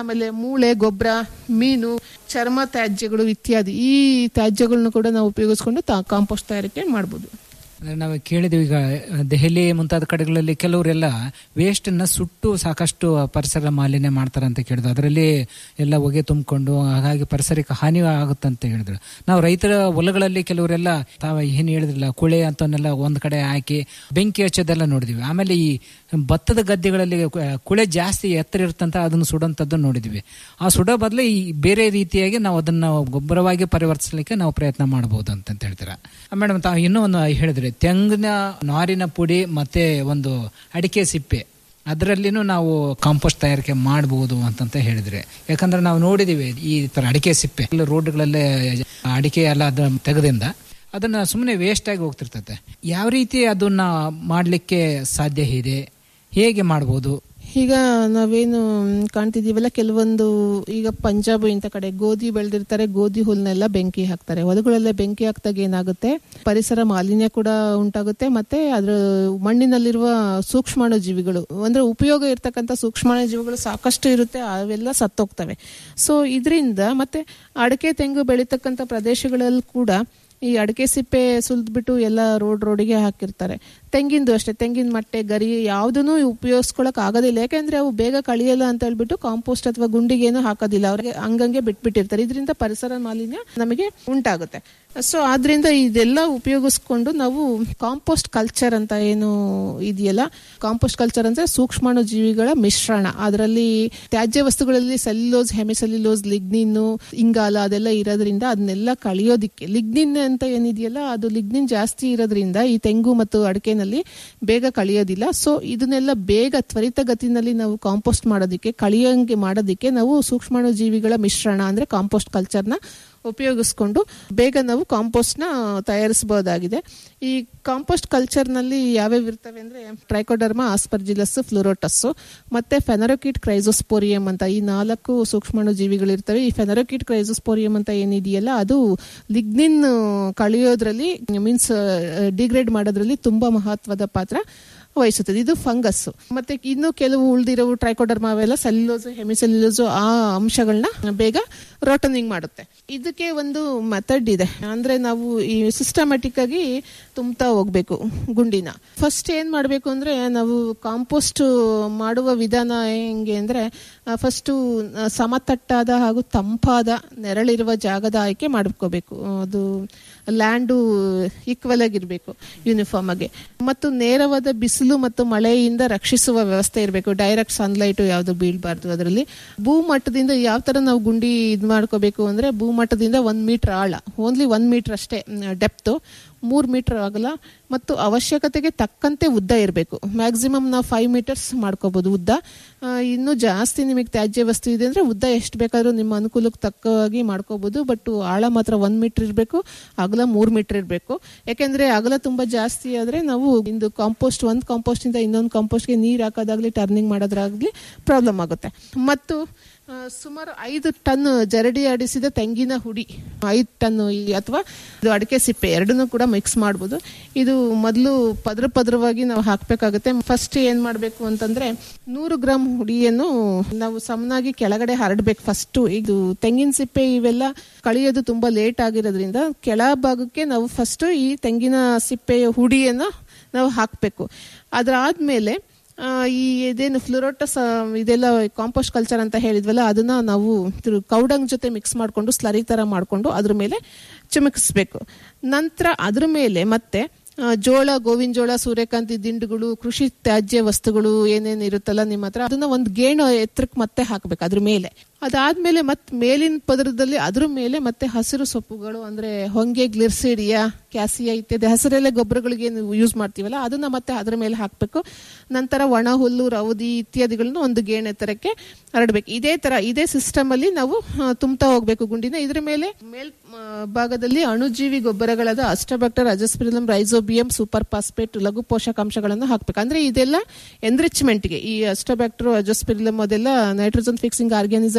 ಆಮೇಲೆ ಮೂಳೆ ಗೊಬ್ಬರ ಮೀನು ಚರ್ಮ ತ್ಯಾಜ್ಯಗಳು ಇತ್ಯಾದಿ ಈ ತ್ಯಾಜ್ಯಗಳನ್ನು ಕೂಡ ನಾವು ಉಪಯೋಗಿಸ್ಕೊಂಡು ಕಾಂಪೋಸ್ಟ್ ತಯಾರಿಕೆ ಮಾಡ್ಬೋದು ಅಂದ್ರೆ ನಾವು ಕೇಳಿದ್ವಿ ಈಗ ದೆಹಲಿ ಮುಂತಾದ ಕಡೆಗಳಲ್ಲಿ ಕೆಲವರೆಲ್ಲ ವೇಸ್ಟ್ ಅನ್ನ ಸುಟ್ಟು ಸಾಕಷ್ಟು ಪರಿಸರ ಮಾಲಿನ್ಯ ಮಾಡ್ತಾರೆ ಅಂತ ಕೇಳಿದ್ರು ಅದರಲ್ಲಿ ಎಲ್ಲ ಹೊಗೆ ತುಂಬಿಕೊಂಡು ಹಾಗಾಗಿ ಪರಿಸರಕ್ಕೆ ಹಾನಿ ಆಗುತ್ತಂತ ಹೇಳಿದ್ರು ನಾವು ರೈತರ ಹೊಲಗಳಲ್ಲಿ ಕೆಲವರೆಲ್ಲ ತಾವು ಏನು ಹೇಳಿದ್ರಲ್ಲ ಕುಳೆ ಅಂತವನ್ನೆಲ್ಲ ಒಂದ್ ಕಡೆ ಹಾಕಿ ಬೆಂಕಿ ಹಚ್ಚೋದೆಲ್ಲ ನೋಡಿದ್ವಿ ಆಮೇಲೆ ಈ ಭತ್ತದ ಗದ್ದೆಗಳಲ್ಲಿ ಕು- ಕುಳೆ ಜಾಸ್ತಿ ಎತ್ತರ ಇರ್ತಂತ ಅದನ್ನು ಸುಡೋಂಥದ್ದು ನೋಡಿದ್ವಿ ಆ ಸುಡೋ ಬದಲು ಈ ಬೇರೆ ರೀತಿಯಾಗಿ ನಾವು ಅದನ್ನ ಗೊಬ್ಬರವಾಗಿ ಪರಿವರ್ತಿಸಲಿಕ್ಕೆ ನಾವು ಪ್ರಯತ್ನ ಮಾಡಬಹುದು ಅಂತ ಹೇಳ್ತೀರಾ ಮೇಡಮ್ ತಾವು ಇನ್ನೂ ಒಂದು ಹೇಳಿದ್ರಿ ತೆಂಗಿನ ನಾರಿನ ಪುಡಿ ಮತ್ತೆ ಒಂದು ಅಡಿಕೆ ಸಿಪ್ಪೆ ಅದರಲ್ಲಿನೂ ನಾವು ಕಾಂಪೋಸ್ಟ್ ತಯಾರಿಕೆ ಮಾಡಬಹುದು ಅಂತಂತ ಹೇಳಿದ್ರಿ ಯಾಕಂದ್ರೆ ನಾವು ನೋಡಿದೀವಿ ಈ ತರ ಅಡಿಕೆ ಸಿಪ್ಪೆ ಎಲ್ಲ ರೋಡ್ಗಳಲ್ಲೇ ಅಡಿಕೆ ಎಲ್ಲ ಅದ ತೆಗೆದಿಂದ ಅದನ್ನ ಸುಮ್ಮನೆ ವೇಸ್ಟ್ ಆಗಿ ಹೋಗ್ತಿರ್ತತೆ ಯಾವ ರೀತಿ ಅದನ್ನ ಮಾಡಲಿಕ್ಕೆ ಸಾಧ್ಯ ಇದೆ ಹೇಗೆ ಮಾಡ್ಬೋದು ಈಗ ನಾವೇನು ಕಾಣ್ತಿದೀವಲ್ಲ ಕೆಲವೊಂದು ಈಗ ಪಂಜಾಬ್ ಇಂಥ ಕಡೆ ಗೋಧಿ ಬೆಳೆದಿರ್ತಾರೆ ಗೋಧಿ ಹುಲ್ನೆಲ್ಲ ಬೆಂಕಿ ಹಾಕ್ತಾರೆ ಹೊಲಗಳಲ್ಲೇ ಬೆಂಕಿ ಹಾಕ್ದಾಗ ಏನಾಗುತ್ತೆ ಪರಿಸರ ಮಾಲಿನ್ಯ ಕೂಡ ಉಂಟಾಗುತ್ತೆ ಮತ್ತೆ ಅದ್ರ ಮಣ್ಣಿನಲ್ಲಿರುವ ಸೂಕ್ಷ್ಮಾಣು ಜೀವಿಗಳು ಅಂದ್ರೆ ಉಪಯೋಗ ಇರ್ತಕ್ಕಂಥ ಸೂಕ್ಷ್ಮಾಣು ಜೀವಿಗಳು ಸಾಕಷ್ಟು ಇರುತ್ತೆ ಅವೆಲ್ಲ ಸತ್ತೋಗ್ತವೆ ಸೊ ಇದರಿಂದ ಮತ್ತೆ ಅಡಕೆ ತೆಂಗು ಬೆಳೀತಕ್ಕಂಥ ಪ್ರದೇಶಗಳಲ್ಲಿ ಕೂಡ ಈ ಅಡಿಕೆ ಸಿಪ್ಪೆ ಸುಲಿದ್ಬಿಟ್ಟು ಎಲ್ಲ ರೋಡ್ ರೋಡಿಗೆ ಹಾಕಿರ್ತಾರೆ ತೆಂಗಿಂದು ಅಷ್ಟೇ ತೆಂಗಿನ ಮಟ್ಟೆ ಗರಿ ಯಾವುದನ್ನು ಉಪಯೋಗಿಸ್ಕೊಳಕ್ ಆಗೋದಿಲ್ಲ ಯಾಕೆಂದ್ರೆ ಅವು ಬೇಗ ಕಳಿಯಲ್ಲ ಅಂತ ಹೇಳ್ಬಿಟ್ಟು ಕಾಂಪೋಸ್ಟ್ ಅಥವಾ ಗುಂಡಿಗೇನು ಹಾಕೋದಿಲ್ಲ ಅವ್ರಿಗೆ ಹಂಗಂಗೆ ಬಿಟ್ಬಿಟ್ಟಿರ್ತಾರೆ ಇದರಿಂದ ಪರಿಸರ ಮಾಲಿನ್ಯ ನಮಗೆ ಉಂಟಾಗುತ್ತೆ ಸೊ ಆದ್ರಿಂದ ಇದೆಲ್ಲ ಉಪಯೋಗಿಸ್ಕೊಂಡು ನಾವು ಕಾಂಪೋಸ್ಟ್ ಕಲ್ಚರ್ ಅಂತ ಏನು ಇದೆಯಲ್ಲ ಕಾಂಪೋಸ್ಟ್ ಕಲ್ಚರ್ ಅಂದ್ರೆ ಸೂಕ್ಷ್ಮಾಣು ಜೀವಿಗಳ ಮಿಶ್ರಣ ಅದರಲ್ಲಿ ತ್ಯಾಜ್ಯ ವಸ್ತುಗಳಲ್ಲಿ ಸೆಲ್ಯುಲೋಸ್ ಹೆಮಿಸೆಲ್ಯುಲೋಸ್ ಲಿಗ್ನಿನ್ ಇಂಗಾಲ ಅದೆಲ್ಲ ಇರೋದ್ರಿಂದ ಅದನ್ನೆಲ್ಲ ಕಳಿಯೋದಿಕ್ಕೆ ಲಿಗ್ನಿನ್ ಅಂತ ಏನಿದೆಯಲ್ಲ ಅದು ಲಿಗ್ನಿನ್ ಜಾಸ್ತಿ ಇರೋದ್ರಿಂದ ಈ ತೆಂಗು ಮತ್ತು ಅಡಿಕೆನಲ್ಲಿ ಬೇಗ ಕಳಿಯೋದಿಲ್ಲ ಸೊ ಇದನ್ನೆಲ್ಲ ಬೇಗ ತ್ವರಿತಗತಿನಲ್ಲಿ ನಾವು ಕಾಂಪೋಸ್ಟ್ ಮಾಡೋದಕ್ಕೆ ಕಳಿಯಂಗೆ ಮಾಡೋದಕ್ಕೆ ನಾವು ಸೂಕ್ಷ್ಮಾಣು ಜೀವಿಗಳ ಮಿಶ್ರಣ ಅಂದ್ರೆ ಕಾಂಪೋಸ್ಟ್ ಕಲ್ಚರ್ನ ಉಪಯೋಗಿಸ್ಕೊಂಡು ಬೇಗ ನಾವು ಕಾಂಪೋಸ್ಟ್ನ ತಯಾರಿಸಬಹುದಾಗಿದೆ ಈ ಕಾಂಪೋಸ್ಟ್ ಕಲ್ಚರ್ನಲ್ಲಿ ಯಾವ್ಯಾವ ಇರ್ತವೆ ಅಂದ್ರೆ ಟ್ರೈಕೋಡರ್ಮಾ ಆಸ್ಪರ್ಜಿಲಸ್ ಫ್ಲೋರೋಟಸ್ ಮತ್ತೆ ಫೆನರೋಕಿಟ್ ಕ್ರೈಸೋಸ್ಪೋರಿಯಂ ಅಂತ ಈ ನಾಲ್ಕು ಸೂಕ್ಷ್ಮಾಣು ಜೀವಿಗಳಿರ್ತವೆ ಈ ಫೆನರೋಕಿಟ್ ಕ್ರೈಸೋಸ್ಪೋರಿಯಂ ಅಂತ ಏನಿದೆಯಲ್ಲ ಅದು ಲಿಗ್ನಿನ್ ಕಳೆಯೋದ್ರಲ್ಲಿ ಮೀನ್ಸ್ ಡಿಗ್ರೇಡ್ ಮಾಡೋದ್ರಲ್ಲಿ ತುಂಬಾ ಮಹತ್ವದ ಪಾತ್ರ ವಹಿಸುತ್ತದೆ ಇದು ಫಂಗಸ್ ಮತ್ತೆ ಇನ್ನು ಕೆಲವು ಉಳಿದಿರೋ ಟ್ರೈಕೋಡರ್ಮಾ ಅವೆಲ್ಲ ಸೆಲ್ಯುಲೋಸ್ ಹೆಮಿಸೆಲ್ಯುಲೋಸ್ ಆ ಅಂಶಗಳನ್ನ ಬೇಗ ರೋಟನಿಂಗ್ ಮಾಡುತ್ತೆ ಇದಕ್ಕೆ ಒಂದು ಮೆಥಡ್ ಇದೆ ಅಂದ್ರೆ ನಾವು ಈ ಸಿಸ್ಟಮ್ಯಾಟಿಕ್ ಆಗಿ ತುಂಬ್ತಾ ಹೋಗ್ಬೇಕು ಗುಂಡಿನ ಫಸ್ಟ್ ಏನ್ ಮಾಡ್ಬೇಕು ಅಂದ್ರೆ ನಾವು ಕಾಂಪೋಸ್ಟ್ ಮಾಡುವ ವಿಧಾನ ಹೆಂಗೆ ಅಂದ್ರೆ ಫಸ್ಟ್ ಸಮತಟ್ಟಾದ ಹಾಗೂ ತಂಪಾದ ನೆರಳಿರುವ ಜಾಗದ ಆಯ್ಕೆ ಮಾಡ್ಕೋಬೇಕು ಅದು ಲ್ಯಾಂಡು ಈಕ್ವಲ್ ಆಗಿರ್ಬೇಕು ಯೂನಿಫಾರ್ಮ್ ಆಗಿ ಮತ್ತು ನೇರವಾದ ಬಿಸಿಲು ಮತ್ತು ಮಳೆಯಿಂದ ರಕ್ಷಿಸುವ ವ್ಯವಸ್ಥೆ ಇರಬೇಕು ಡೈರೆಕ್ಟ್ ಸನ್ಲೈಟ್ ಯಾವುದು ಬೀಳ್ಬಾರ್ದು ಅದರಲ್ಲಿ ಭೂಮಟ್ಟದಿಂದ ಯಾವ ತರ ನಾವು ಗುಂಡಿ ಇದ್ ಮಾಡ್ಕೋಬೇಕು ಅಂದ್ರೆ ಭೂಮಟ್ಟದಿಂದ ಒಂದ್ ಮೀಟರ್ ಆಳ ಓನ್ಲಿ ಒಂದ್ ಮೀಟರ್ ಅಷ್ಟೇ ಡೆಪ್ತ್ ಮೂರ್ ಮೀಟರ್ ಆಗಲ್ಲ ಮತ್ತು ಅವಶ್ಯಕತೆಗೆ ತಕ್ಕಂತೆ ಉದ್ದ ಇರಬೇಕು ಮ್ಯಾಕ್ಸಿಮಮ್ ನಾವು ಫೈವ್ ಮೀಟರ್ಸ್ ಮಾಡ್ಕೋಬಹುದು ಉದ್ದ ಆ, ಇನ್ನು ಜಾಸ್ತಿ ನಿಮಗೆ ತ್ಯಾಜ್ಯ ವಸ್ತು ಇದೆ ಅಂದ್ರೆ ಉದ್ದ ಎಷ್ಟು ಬೇಕಾದ್ರೂ ನಿಮ್ಮ ಅನುಕೂಲಕ್ಕೆ ತಕ್ಕವಾಗಿ ಮಾಡ್ಕೋಬಹುದು ಬಟ್ ಆಳ ಮಾತ್ರ ಒಂದ್ ಮೀಟರ್ ಇರಬೇಕು ಅಗಲ ಮೂರ್ ಮೀಟರ್ ಇರಬೇಕು ಯಾಕೆಂದ್ರೆ ಅಗಲ ತುಂಬಾ ಜಾಸ್ತಿ ಆದ್ರೆ ನಾವು ಇಂದು ಕಾಂಪೋಸ್ಟ್ ಒಂದ್ ಕಾಂಪೋಸ್ಟ್ ಇಂದ ಇನ್ನೊಂದು ಕಾಂಪೋಸ್ಟ್ಗೆ ನೀರ್ ಹಾಕೋದಾಗ್ಲಿ ಟರ್ನಿಂಗ್ ಮಾಡೋದ್ರಾಗ್ಲಿ ಪ್ರಾಬ್ಲಮ್ ಆಗುತ್ತೆ ಮತ್ತು ಆ, ಸುಮಾರು ಐದು ಟನ್ ಜರಡಿ ಆಡಿಸಿದ ತೆಂಗಿನ ಹುಡಿ ಐದು ಟನ್ ಅಥವಾ ಇದು ಅಡಿಕೆ ಸಿಪ್ಪೆ ಎರಡನ್ನೂ ಕೂಡ ಮಿಕ್ಸ್ ಮಾಡ್ಬೋದು ಇದು ಮೊದಲು ಪದ್ರ ಪದ್ರವಾಗಿ ನಾವು ಹಾಕ್ಬೇಕಾಗುತ್ತೆ ಫಸ್ಟ್ ಏನ್ ಮಾಡ್ಬೇಕು ಅಂತಂದ್ರೆ ನೂರು ಗ್ರಾಮ್ ಹುಡಿಯನ್ನು ನಾವು ಸಮನಾಗಿ ಕೆಳಗಡೆ ಹರಡ್ಬೇಕು ಫಸ್ಟ್ ಇದು ತೆಂಗಿನ ಸಿಪ್ಪೆ ಇವೆಲ್ಲ ಕಳಿಯೋದು ತುಂಬಾ ಲೇಟ್ ಆಗಿರೋದ್ರಿಂದ ಕೆಳ ಭಾಗಕ್ಕೆ ನಾವು ಫಸ್ಟ್ ಈ ತೆಂಗಿನ ಸಿಪ್ಪೆಯ ಹುಡಿಯನ್ನ ನಾವು ಹಾಕ್ಬೇಕು ಅದಾದ್ಮೇಲೆ ಆ, ಈ ಇದೇನು ಫ್ಲೋರೋಟಸ್ ಇದೆಲ್ಲ ಕಾಂಪೋಸ್ಟ್ ಕಲ್ಚರ್ ಅಂತ ಹೇಳಿದ್ವಲ್ಲ ಅದನ್ನ ನಾವು ಇದ್ರ ಕೌಡಂಗ್ ಜೊತೆ ಮಿಕ್ಸ್ ಮಾಡಿಕೊಂಡು ಸ್ಲರಿ ತರ ಮಾಡಿಕೊಂಡು ಅದ್ರ ಮೇಲೆ ಚಿಮುಕಿಸ್ಬೇಕು ನಂತರ ಅದ್ರ ಮೇಲೆ ಮತ್ತೆ ಆ, ಜೋಳ ಗೋವಿನ ಜೋಳ ಸೂರ್ಯಕಾಂತಿ ದಿಂಡುಗಳು ಕೃಷಿ ತ್ಯಾಜ್ಯ ವಸ್ತುಗಳು ಏನೇನು ಇರುತ್ತಲ್ಲ ನಿಮ್ಮ ಹತ್ರ ಅದನ್ನ ಒಂದು ಗೇಣು ಎತ್ತರಕ್ಕೆ ಮತ್ತೆ ಹಾಕ್ಬೇಕು ಅದ್ರ ಮೇಲೆ ಅದಾದ್ಮೇಲೆ ಮತ್ತೆ ಮೇಲಿನ ಪದರದಲ್ಲಿ ಅದ್ರ ಮೇಲೆ ಮತ್ತೆ ಹಸಿರು ಸೊಪ್ಪುಗಳು ಅಂದ್ರೆ ಹೊಂಗೆ ಗ್ಲಿರ್ಸಿಡಿಯಾ ಕ್ಯಾಸಿಯಾ ಇತ್ಯಾದಿ ಹಸಿರೆಲೆ ಗೊಬ್ಬರಗಳಿಗೆ ಯೂಸ್ ಮಾಡ್ತೀವಲ್ಲ ಅದನ್ನ ಮತ್ತೆ ಅದ್ರ ಮೇಲೆ ಹಾಕ್ಬೇಕು ನಂತರ ಒಣ ಹುಲ್ಲು ರೌದಿ ಇತ್ಯಾದಿಗಳನ್ನ ಒಂದು ಗೇಣ್ ಎತ್ತರಕ್ಕೆ ಹರಡ್ಬೇಕು ಇದೇ ತರ ಇದೇ ಸಿಸ್ಟಮ್ ಅಲ್ಲಿ ನಾವು ಆ, ತುಂಬ್ತಾ ಹೋಗ್ಬೇಕು ಗುಂಡಿನ ಇದ್ರ ಮೇಲೆ ಮೇಲ್ ಆ, ಭಾಗದಲ್ಲಿ ಅಣುಜೀವಿ ಗೊಬ್ಬರಗಳಾದ azotobacter azospirillum rhizobium super phosphate ಲಘು ಪೋಷಕಾಂಶಗಳನ್ನು ಹಾಕ್ಬೇಕು ಅಂದ್ರೆ ಇದೆಲ್ಲ ಎನ್ರಿಚ್ಮೆಂಟ್ಗೆ ಈ ಅಸ್ಟಬಾಕ್ಟರ್ ಅಜಸ್ಪಿರಿಲಂ ಅದೆಲ್ಲ ನೈಟ್ರೋಜನ್ ಫಿಕ್ಸಿಂಗ್ ಆರ್ಗ್ಯಾನಿಸಮ್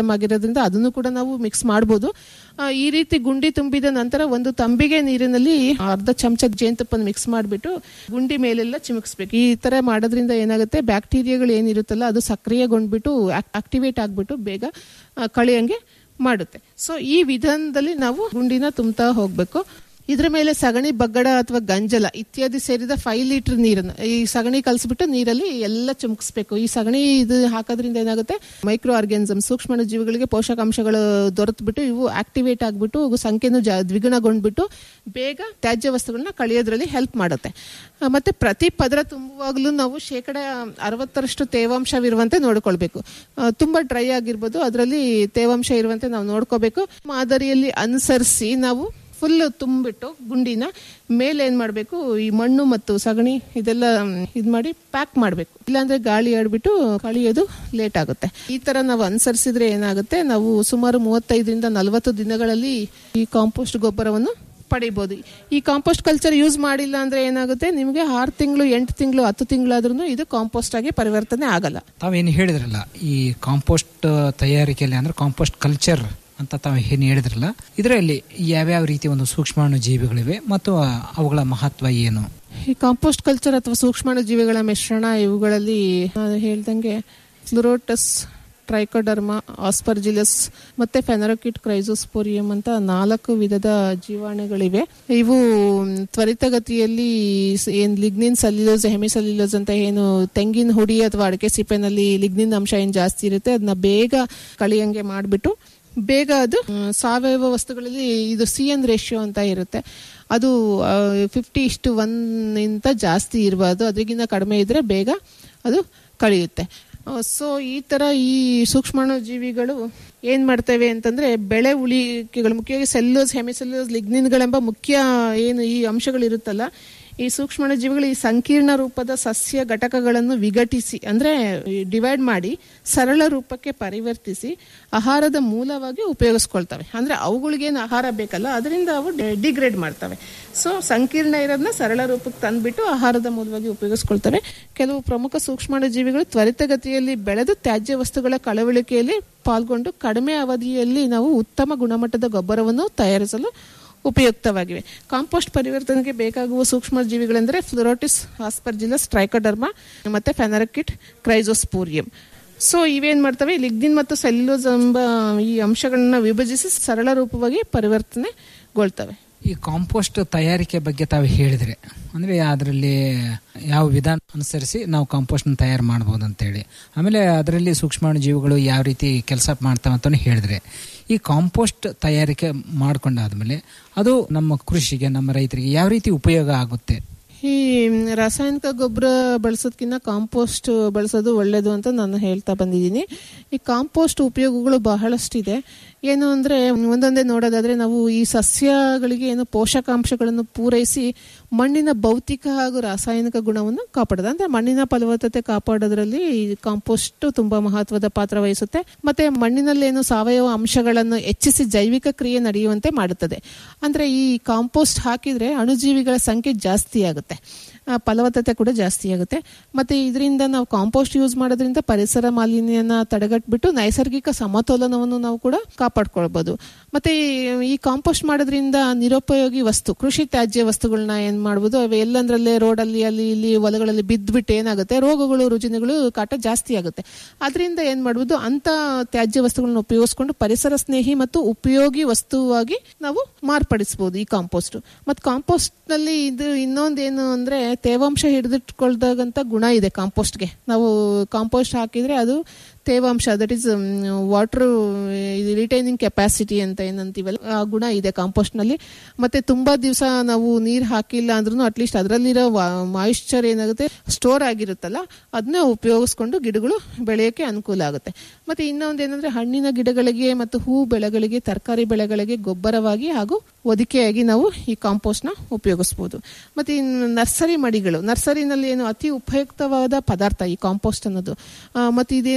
ಫಾರ್ಮ್ ಆಗಿರೋದ್ರಿಂದ ಅದನ್ನು ಕೂಡ ನಾವು ಮಿಕ್ಸ್ ಮಾಡ್ಬೋದು ಆ, ಈ ರೀತಿ ಗುಂಡಿ ತುಂಬಿದ ನಂತರ ಒಂದು ತಂಬಿಗೆ ನೀರಿನಲ್ಲಿ ಅರ್ಧ ಚಮಚ ಜೇನುತುಪ್ಪನ ಮಿಕ್ಸ್ ಮಾಡಿಬಿಟ್ಟು ಗುಂಡಿ ಮೇಲೆಲ್ಲ ಚಿಮುಕ್ಸ್ಬೇಕು ಈ ತರ ಮಾಡೋದ್ರಿಂದ ಏನಾಗುತ್ತೆ ಬ್ಯಾಕ್ಟೀರಿಯಾಗಳು ಏನಿರುತ್ತಲ್ಲ ಅದು ಸಕ್ರಿಯಗೊಂಡ್ಬಿಟ್ಟು ಆಕ್ಟಿವೇಟ್ ಆಗ್ಬಿಟ್ಟು ಬೇಗ ಆ, ಕಳಿಯಂಗೆ ಮಾಡುತ್ತೆ ಸೊ ಈ ವಿಧಾನದಲ್ಲಿ ನಾವು ಗುಂಡಿನ ತುಂಬ್ತಾ ಹೋಗ್ಬೇಕು ಇದ್ರ ಮೇಲೆ ಸಗಣಿ ಬಗ್ಗಡ ಅಥವಾ ಗಂಜಲ ಇತ್ಯಾದಿ ಸೇರಿದ ಫೈವ್ ಲೀಟರ್ ನೀರನ್ನು ಈ ಸಗಣಿ ಕಲಸ್ಬಿಟ್ಟು ನೀರಲ್ಲಿ ಎಲ್ಲ ಚುಮುಕಿಸ್ಬೇಕು ಈ ಸಗಣಿ ಇದು ಹಾಕೋದ್ರಿಂದ ಏನಾಗುತ್ತೆ ಮೈಕ್ರೋ ಆರ್ಗ್ಯಾನಿಸಮ್ ಸೂಕ್ಷ್ಮ ಜೀವಿಗಳಿಗೆ ಪೋಷಕಾಂಶಗಳು ದೊರೆತ್ಬಿಟ್ಟು ಇವು ಆಕ್ಟಿವೇಟ್ ಆಗ್ಬಿಟ್ಟು ಇವು ಸಂಖ್ಯೆನೂ ಜಾ ದ್ವಿಗುಣಗೊಂಡ್ಬಿಟ್ಟು ಬೇಗ ತ್ಯಾಜ್ಯ ವಸ್ತುಗಳನ್ನ ಕಳಿಯೋದ್ರಲ್ಲಿ ಹೆಲ್ಪ್ ಮಾಡುತ್ತೆ ಆ, ಮತ್ತೆ ಪ್ರತಿ ಪದರ ತುಂಬುವಾಗಲೂ ನಾವು ಶೇಕಡ ಅರವತ್ತರಷ್ಟು ತೇವಾಂಶವಿರುವಂತೆ ನೋಡ್ಕೊಳ್ಬೇಕು ಆ, ತುಂಬಾ ಡ್ರೈ ಆಗಿರ್ಬೋದು ಅದರಲ್ಲಿ ತೇವಾಂಶ ಇರುವಂತೆ ನಾವು ನೋಡ್ಕೋಬೇಕು ಮಾದರಿಯಲ್ಲಿ ಅನುಸರಿಸಿ ನಾವು ಫುಲ್ ತುಂಬಿಟ್ಟು ಗುಂಡಿನ ಮೇಲೆ ಏನ್ ಮಾಡಬೇಕು ಈ ಮಣ್ಣು ಮತ್ತು ಸಗಣಿ ಇದೆಲ್ಲ ಇದು ಮಾಡಿ ಪ್ಯಾಕ್ ಮಾಡಬೇಕು ಇಲ್ಲಾಂದ್ರೆ ಗಾಳಿ ಆಡ್ಬಿಟ್ಟು ಕಳಿಯೋದು ಲೇಟ್ ಆಗುತ್ತೆ ಈ ತರ ನಾವು ಅನುಸರಿಸಿದ್ರೆ ಏನಾಗುತ್ತೆ ನಾವು ಸುಮಾರು ಮೂವತ್ತೈದರಿಂದ ನಲವತ್ತು ದಿನಗಳಲ್ಲಿ ಈ ಕಾಂಪೋಸ್ಟ್ ಗೊಬ್ಬರವನ್ನು ಪಡಿಬೋದು ಈ ಕಾಂಪೋಸ್ಟ್ ಕಲ್ಚರ್ ಯೂಸ್ ಮಾಡಿಲ್ಲ ಅಂದ್ರೆ ಏನಾಗುತ್ತೆ ನಿಮಗೆ ಆರು ತಿಂಗಳು ಎಂಟು ತಿಂಗಳು ಹತ್ತು ತಿಂಗಳಾದ್ರೂ ಇದು ಕಾಂಪೋಸ್ಟ್ ಆಗಿ ಪರಿವರ್ತನೆ ಆಗಲ್ಲ ತಾವೇನು ಹೇಳಿದ್ರಲ್ಲ ಈ ಕಾಂಪೋಸ್ಟ್ ತಯಾರಿಕೆಯಲ್ಲಿ ಅಂದ್ರೆ ಕಾಂಪೋಸ್ಟ್ ಕಲ್ಚರ್ ಅಂತ ತಾವು ಏನು ಹೇಳಿದ್ರಲ್ಲ ಇದರಲ್ಲಿ ಯಾವ್ಯಾವ ರೀತಿ ಒಂದು ಸೂಕ್ಷ್ಮಾಣು ಜೀವಿಗಳಿವೆ ಮತ್ತು ಅವುಗಳ ಮಹತ್ವ ಏನು ಈ ಕಾಂಪೋಸ್ಟ್ ಕಲ್ಚರ್ ಅಥವಾ ಸೂಕ್ಷ್ಮಾಣು ಜೀವಿಗಳ ಮಿಶ್ರಣ ಇವುಗಳಲ್ಲಿ ನಾನು ಹೇಳ್ದಂಗೆ ಫ್ಲುರೋಟಸ್ ಟ್ರೈಕೋಡರ್ಮಾ ಆಸ್ಪರ್ಜಿಲಸ್ ಮತ್ತೆ ಫೆನರೋಕಿಟ್ ಕ್ರೈಸೋಸ್ಪೋರಿಯಂ ಅಂತ ನಾಲ್ಕು ವಿಧದ ಜೀವಾಣುಗಳಿವೆ ಇವು ತ್ವರಿತಗತಿಯಲ್ಲಿ ಸ್- ಏನ್ ಲಿಗ್ನಿನ್ ಸೆಲ್ಯುಲೋಸ್ ಹೆಮಿಸೆಲ್ಯುಲೋಸ್ ಅಂತ ಏನು ತೆಂಗಿನ ಹುಡಿ ಅಥವಾ ಅಡಿಕೆ ಸಿಪ್ಪೆನಲ್ಲಿ ಲಿಗ್ನಿನ್ ಅಂಶ ಏನ್ ಜಾಸ್ತಿ ಇರುತ್ತೆ ಅದನ್ನ ಬೇಗ ಕಳಿಯಂಗೆ ಮಾಡಿಬಿಟ್ಟು ಬೇಗ ಅದು ಆ, ಸಾವಯವ ವಸ್ತುಗಳಲ್ಲಿ ಇದು ಸಿ ಎನ್ ರೇಷಿಯೋ ಅಂತ ಇರುತ್ತೆ ಅದು ಫಿಫ್ಟಿ ಇಷ್ಟು ಒನ್ ಇಂತ ಜಾಸ್ತಿ ಇರಬಾರ್ದು ಅದಕ್ಕಿಂತ ಕಡಿಮೆ ಇದ್ರೆ ಬೇಗ ಅದು ಕಳಿಯುತ್ತೆ ಸೊ ಈ ತರ ಈ ಸೂಕ್ಷ್ಮಾಣು ಜೀವಿಗಳು ಏನ್ ಮಾಡ್ತವೆ ಅಂತಂದ್ರೆ ಬೆಳೆ ಉಳಿಕೆಗಳು ಮುಖ್ಯವಾಗಿ ಸೆಲ್ಲೋಸ್ ಹೆಮಿಸೆಲ್ಲೋಸ್ ಲಿಗ್ನಿನ್ಗಳೆಂಬ ಮುಖ್ಯ ಏನು ಈ ಅಂಶಗಳು ಇರುತ್ತಲ್ಲ ಈ ಸೂಕ್ಷ್ಮಾಣು ಜೀವಿಗಳು ಈ ಸಂಕೀರ್ಣ ರೂಪದ ಸಸ್ಯ ಘಟಕಗಳನ್ನು ವಿಘಟಿಸಿ ಅಂದ್ರೆ ಡಿವೈಡ್ ಮಾಡಿ ಸರಳ ರೂಪಕ್ಕೆ ಪರಿವರ್ತಿಸಿ ಆಹಾರದ ಮೂಲವಾಗಿ ಉಪಯೋಗಿಸ್ಕೊಳ್ತವೆ ಅಂದ್ರೆ ಅವುಗಳಿಗೇನು ಆಹಾರ ಬೇಕಲ್ಲ ಅದರಿಂದ ಅವು ಡಿಗ್ರೇಡ್ ಮಾಡ್ತವೆ ಸೊ ಸಂಕೀರ್ಣ ಇರೋದನ್ನ ಸರಳ ರೂಪಕ್ಕೆ ತಂದ್ಬಿಟ್ಟು ಆಹಾರದ ಮೂಲವಾಗಿ ಉಪಯೋಗಿಸ್ಕೊಳ್ತವೆ ಕೆಲವು ಪ್ರಮುಖ ಸೂಕ್ಷ್ಮಾಣು ಜೀವಿಗಳು ತ್ವರಿತಗತಿಯಲ್ಲಿ ಬೆಳೆದು ತ್ಯಾಜ್ಯ ವಸ್ತುಗಳ ಕಳವಳಿಕೆಯಲ್ಲಿ ಪಾಲ್ಗೊಂಡು ಕಡಿಮೆ ಅವಧಿಯಲ್ಲಿ ನಾವು ಉತ್ತಮ ಗುಣಮಟ್ಟದ ಗೊಬ್ಬರವನ್ನು ತಯಾರಿಸಲು ಉಪಯುಕ್ತವಾಗಿವೆ ಕಾಂಪೋಸ್ಟ್ ಪರಿವರ್ತನೆಗೆ ಬೇಕಾಗುವ ಸೂಕ್ಷ್ಮ ಜೀವಿಗಳೆಂದರೆ ಫ್ಲೋರೋಟಿಸ್ ಆಸ್ಪರ್ಜಿಲಸ್ ಟ್ರೈಕೋಡರ್ಮಾ ಮತ್ತೆ ಫೆನರಕಿಟ್ ಕ್ರೈಸೋಸ್ಪೋರಿಯಂ ಸೊ ಇವೇನ್ ಮಾಡ್ತವೆ ಲಿಗ್ನಿನ್ ಮತ್ತು ಸೆಲ್ಯುಲೋಸ್ ಎಂಬ ಈ ಅಂಶಗಳನ್ನ ವಿಭಜಿಸಿ ಸರಳ ರೂಪವಾಗಿ ಪರಿವರ್ತನೆಗೊಳ್ತವೆ ಈ ಕಾಂಪೋಸ್ಟ್ ತಯಾರಿಕೆ ಬಗ್ಗೆ ತಾವು ಹೇಳಿದ್ರೆ ಅಂದ್ರೆ ಅದರಲ್ಲಿ ಯಾವ ವಿಧಾನ ಅನುಸರಿಸಿ ನಾವು ಕಾಂಪೋಸ್ಟ್ನ ತಯಾರು ಮಾಡ್ಬೋದು ಅಂತೇಳಿ ಆಮೇಲೆ ಅದರಲ್ಲಿ ಸೂಕ್ಷ್ಮಾಣು ಜೀವಿಗಳು ಯಾವ ರೀತಿ ಕೆಲಸ ಮಾಡ್ತಾವೆ ಅಂತಾನು ಹೇಳಿದ್ರೆ ಈ ಕಾಂಪೋಸ್ಟ್ ತಯಾರಿಕೆ ಮಾಡ್ಕೊಂಡಾದ್ಮೇಲೆ ಅದು ನಮ್ಮ ಕೃಷಿಗೆ ನಮ್ಮ ರೈತರಿಗೆ ಯಾವ ರೀತಿ ಉಪಯೋಗ ಆಗುತ್ತೆ ಈ ರಾಸಾಯನಿಕ ಗೊಬ್ಬರ ಬಳಸೋದ್ಕಿಂತ ಕಾಂಪೋಸ್ಟ್ ಬಳಸೋದು ಒಳ್ಳೇದು ಅಂತ ನಾನು ಹೇಳ್ತಾ ಬಂದಿದ್ದೀನಿ ಈ ಕಾಂಪೋಸ್ಟ್ ಉಪಯೋಗಗಳು ಬಹಳಷ್ಟಿದೆ ಏನು ಅಂದ್ರೆ ಒಂದೊಂದೇ ನೋಡೋದಾದ್ರೆ ನಾವು ಈ ಸಸ್ಯಗಳಿಗೆ ಏನು ಪೋಷಕಾಂಶಗಳನ್ನು ಪೂರೈಸಿ ಮಣ್ಣಿನ ಭೌತಿಕ ಹಾಗೂ ರಾಸಾಯನಿಕ ಗುಣವನ್ನು ಕಾಪಾಡೋದು ಅಂದ್ರೆ ಮಣ್ಣಿನ ಫಲವತ್ತತೆ ಕಾಪಾಡೋದ್ರಲ್ಲಿ ಈ ಕಾಂಪೋಸ್ಟ್ ತುಂಬಾ ಮಹತ್ವದ ಪಾತ್ರ ವಹಿಸುತ್ತೆ ಮತ್ತೆ ಮಣ್ಣಿನಲ್ಲಿ ಏನು ಸಾವಯವ ಅಂಶಗಳನ್ನು ಹೆಚ್ಚಿಸಿ ಜೈವಿಕ ಕ್ರಿಯೆ ನಡೆಯುವಂತೆ ಮಾಡುತ್ತದೆ ಅಂದ್ರೆ ಈ ಕಾಂಪೋಸ್ಟ್ ಹಾಕಿದ್ರೆ ಅಣುಜೀವಿಗಳ ಸಂಖ್ಯೆ ಜಾಸ್ತಿ ಆಗುತ್ತೆ ಆ, ಫಲವತ್ತತೆ ಕೂಡ ಜಾಸ್ತಿ ಆಗುತ್ತೆ ಮತ್ತೆ ಇದರಿಂದ ನಾವು ಕಾಂಪೋಸ್ಟ್ ಯೂಸ್ ಮಾಡೋದ್ರಿಂದ ಪರಿಸರ ಮಾಲಿನ್ಯನ ತಡೆಗಟ್ಬಿಟ್ಟು ನೈಸರ್ಗಿಕ ಸಮತೋಲನವನ್ನು ನಾವು ಕೂಡ ಕಾಪಾಡ್ಕೊಳ್ಬಹುದು ಮತ್ತೆ ಈ- ಈ ಕಾಂಪೋಸ್ಟ್ ಮಾಡೋದ್ರಿಂದ ನಿರುಪಯೋಗಿ ವಸ್ತು ಕೃಷಿ ತ್ಯಾಜ್ಯ ವಸ್ತುಗಳನ್ನ ಏನ್ ಮಾಡ್ಬೋದು ಅವು ಎಲ್ಲಂದ್ರಲ್ಲೇ ರೋಡಲ್ಲಿ ಅಲ್ಲಿ ಇಲ್ಲಿ ಹೊಲಗಳಲ್ಲಿ ಬಿದ್ದ್ಬಿಟ್ಟು ಏನಾಗುತ್ತೆ ರೋಗಗಳು ರುಜಿನಗಳು ಕಾಟ ಜಾಸ್ತಿ ಆಗುತ್ತೆ ಅದರಿಂದ ಏನ್ ಮಾಡ್ಬೋದು ಅಂತ ತ್ಯಾಜ್ಯ ವಸ್ತುಗಳನ್ನ ಉಪಯೋಗಿಸ್ಕೊಂಡು ಪರಿಸರ ಸ್ನೇಹಿ ಮತ್ತು ಉಪಯೋಗಿ ವಸ್ತುವಾಗಿ ನಾವು ಮಾರ್ಪಡಿಸಬಹುದು ಈ ಕಾಂಪೋಸ್ಟ್ ಮತ್ತು ಕಾಂಪೋಸ್ಟ್ ನಲ್ಲಿ ಇದು ಇನ್ನೊಂದೇನು ಅಂದ್ರೆ ತೇವಾಂಶ ಹಿಡಿದಿಟ್ಕೊಳ್ದಾಗಂತ ಗುಣ ಇದೆ ಕಾಂಪೋಸ್ಟ್ಗೆ ನಾವು ಕಾಂಪೋಸ್ಟ್ ಹಾಕಿದ್ರೆ ಅದು ತೇವಾಂಶ that is water retaining capacity ಅಂತ ಏನಂತೀವಲ್ಲ ಆ ಗುಣ ಇದೆ ಕಾಂಪೋಸ್ಟ್ ನಲ್ಲಿ ಮತ್ತೆ ತುಂಬಾ ದಿವಸ ನಾವು ನೀರ್ ಹಾಕಿಲ್ಲ ಅಂದ್ರೂ ಅಟ್ಲೀಸ್ಟ್ ಅದರಲ್ಲಿರೋ ಮಾಯಿಶ್ಚರ್ ಏನಾಗುತ್ತೆ ಸ್ಟೋರ್ ಆಗಿರುತ್ತಲ್ಲ ಅದನ್ನ ಉಪಯೋಗಿಸ್ಕೊಂಡು ಗಿಡಗಳು ಬೆಳೆಯೋಕೆ ಅನುಕೂಲ ಆಗುತ್ತೆ ಮತ್ತೆ ಇನ್ನೊಂದು ಏನಂದ್ರೆ ಹಣ್ಣಿನ ಗಿಡಗಳಿಗೆ ಮತ್ತು ಹೂ ಬೆಳೆಗಳಿಗೆ ತರಕಾರಿ ಬೆಳೆಗಳಿಗೆ ಗೊಬ್ಬರವಾಗಿ ಹಾಗೂ ಒದಿಕೆಯಾಗಿ ನಾವು ಈ ಕಾಂಪೋಸ್ಟ್ ನ ಉಪಯೋಗಿಸಬಹುದು ಮತ್ತೆ ಇನ್ನು ನರ್ಸರಿ ಮಡಿಗಳು ನರ್ಸರಿನಲ್ಲಿ ಏನು ಅತಿ ಉಪಯುಕ್ತವಾದ ಪದಾರ್ಥ ಈ ಕಾಂಪೋಸ್ಟ್ ಅನ್ನೋದು ಆ, ಮತ್ತೆ ಇದೇನ್ ಮಾಡುತ್ತೆ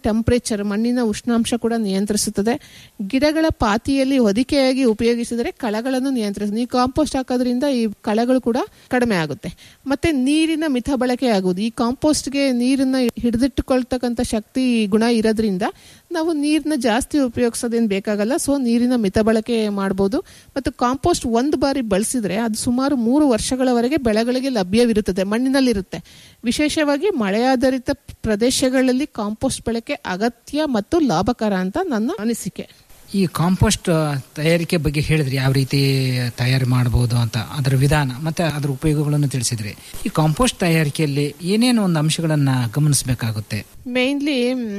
ಟೆಂಪರೇಚರ್ ಮಣ್ಣಿನ ಉಷ್ಣಾಂಶ ಕೂಡ ನಿಯಂತ್ರಿಸುತ್ತದೆ ಗಿಡಗಳ ಪಾತಿಯಲ್ಲಿ ಹೊದಿಕೆಯಾಗಿ ಉಪಯೋಗಿಸಿದರೆ ಕಳೆಗಳನ್ನು ನಿಯಂತ್ರಿಸುತ್ತದೆ ಈ ಕಾಂಪೋಸ್ಟ್ ಹಾಕೋದ್ರಿಂದ ಈ ಕಳೆಗಳು ಕೂಡ ಕಡಿಮೆ ಆಗುತ್ತೆ ಮತ್ತೆ ನೀರಿನ ಮಿತ ಬಳಕೆ ಆಗುವುದು ಈ ಕಾಂಪೋಸ್ಟ್ಗೆ ನೀರನ್ನ ಹಿಡಿದಿಟ್ಟುಕೊಳ್ತಕ್ಕಂಥ ಶಕ್ತಿ ಗುಣ ಇರೋದ್ರಿಂದ ನಾವು ನೀರನ್ನ ಜಾಸ್ತಿ ಉಪಯೋಗಿಸೋದೇನು ಬೇಕಾಗಲ್ಲ ಸೊ ನೀರಿನ ಮಿತ ಬಳಕೆ ಮಾಡ್ಬೋದು ಮತ್ತು ಕಾಂಪೋಸ್ಟ್ ಒಂದು ಬಾರಿ ಬಳಸಿದ್ರೆ ಅದು ಸುಮಾರು ಮೂರು ವರ್ಷಗಳವರೆಗೆ ಬೆಳೆಗಳಿಗೆ ಲಭ್ಯವಿರುತ್ತದೆ ಮಣ್ಣಿನಲ್ಲಿರುತ್ತೆ ವಿಶೇಷವಾಗಿ ಮಳೆಯಾಧಾರಿತ ಪ್ರದೇಶಗಳಲ್ಲಿ ಕಾಂಪೋಸ್ಟ್ ಬಳಕೆ ಅಗತ್ಯ ಮತ್ತು ಲಾಭಕರ ಅಂತ ನನ್ನ ಅನಿಸಿಕೆ ಈ ಕಾಂಪೋಸ್ಟ್ ತಯಾರಿಕೆ ಬಗ್ಗೆ ಹೇಳಿದ್ರಿ ಯಾವ ರೀತಿ ತಯಾರು ಮಾಡಬಹುದು ಅಂತ ಅದರ ವಿಧಾನ ಮತ್ತೆ ಅದರ ಉಪಯೋಗಗಳನ್ನು ತಿಳಿಸಿದ್ರಿ ಈ ಕಾಂಪೋಸ್ಟ್ ತಯಾರಿಕೆಯಲ್ಲಿ ಏನೇನು ಒಂದು ಅಂಶಗಳನ್ನ ಗಮನಿಸಬೇಕಾಗುತ್ತೆ ಮೇನ್ಲಿ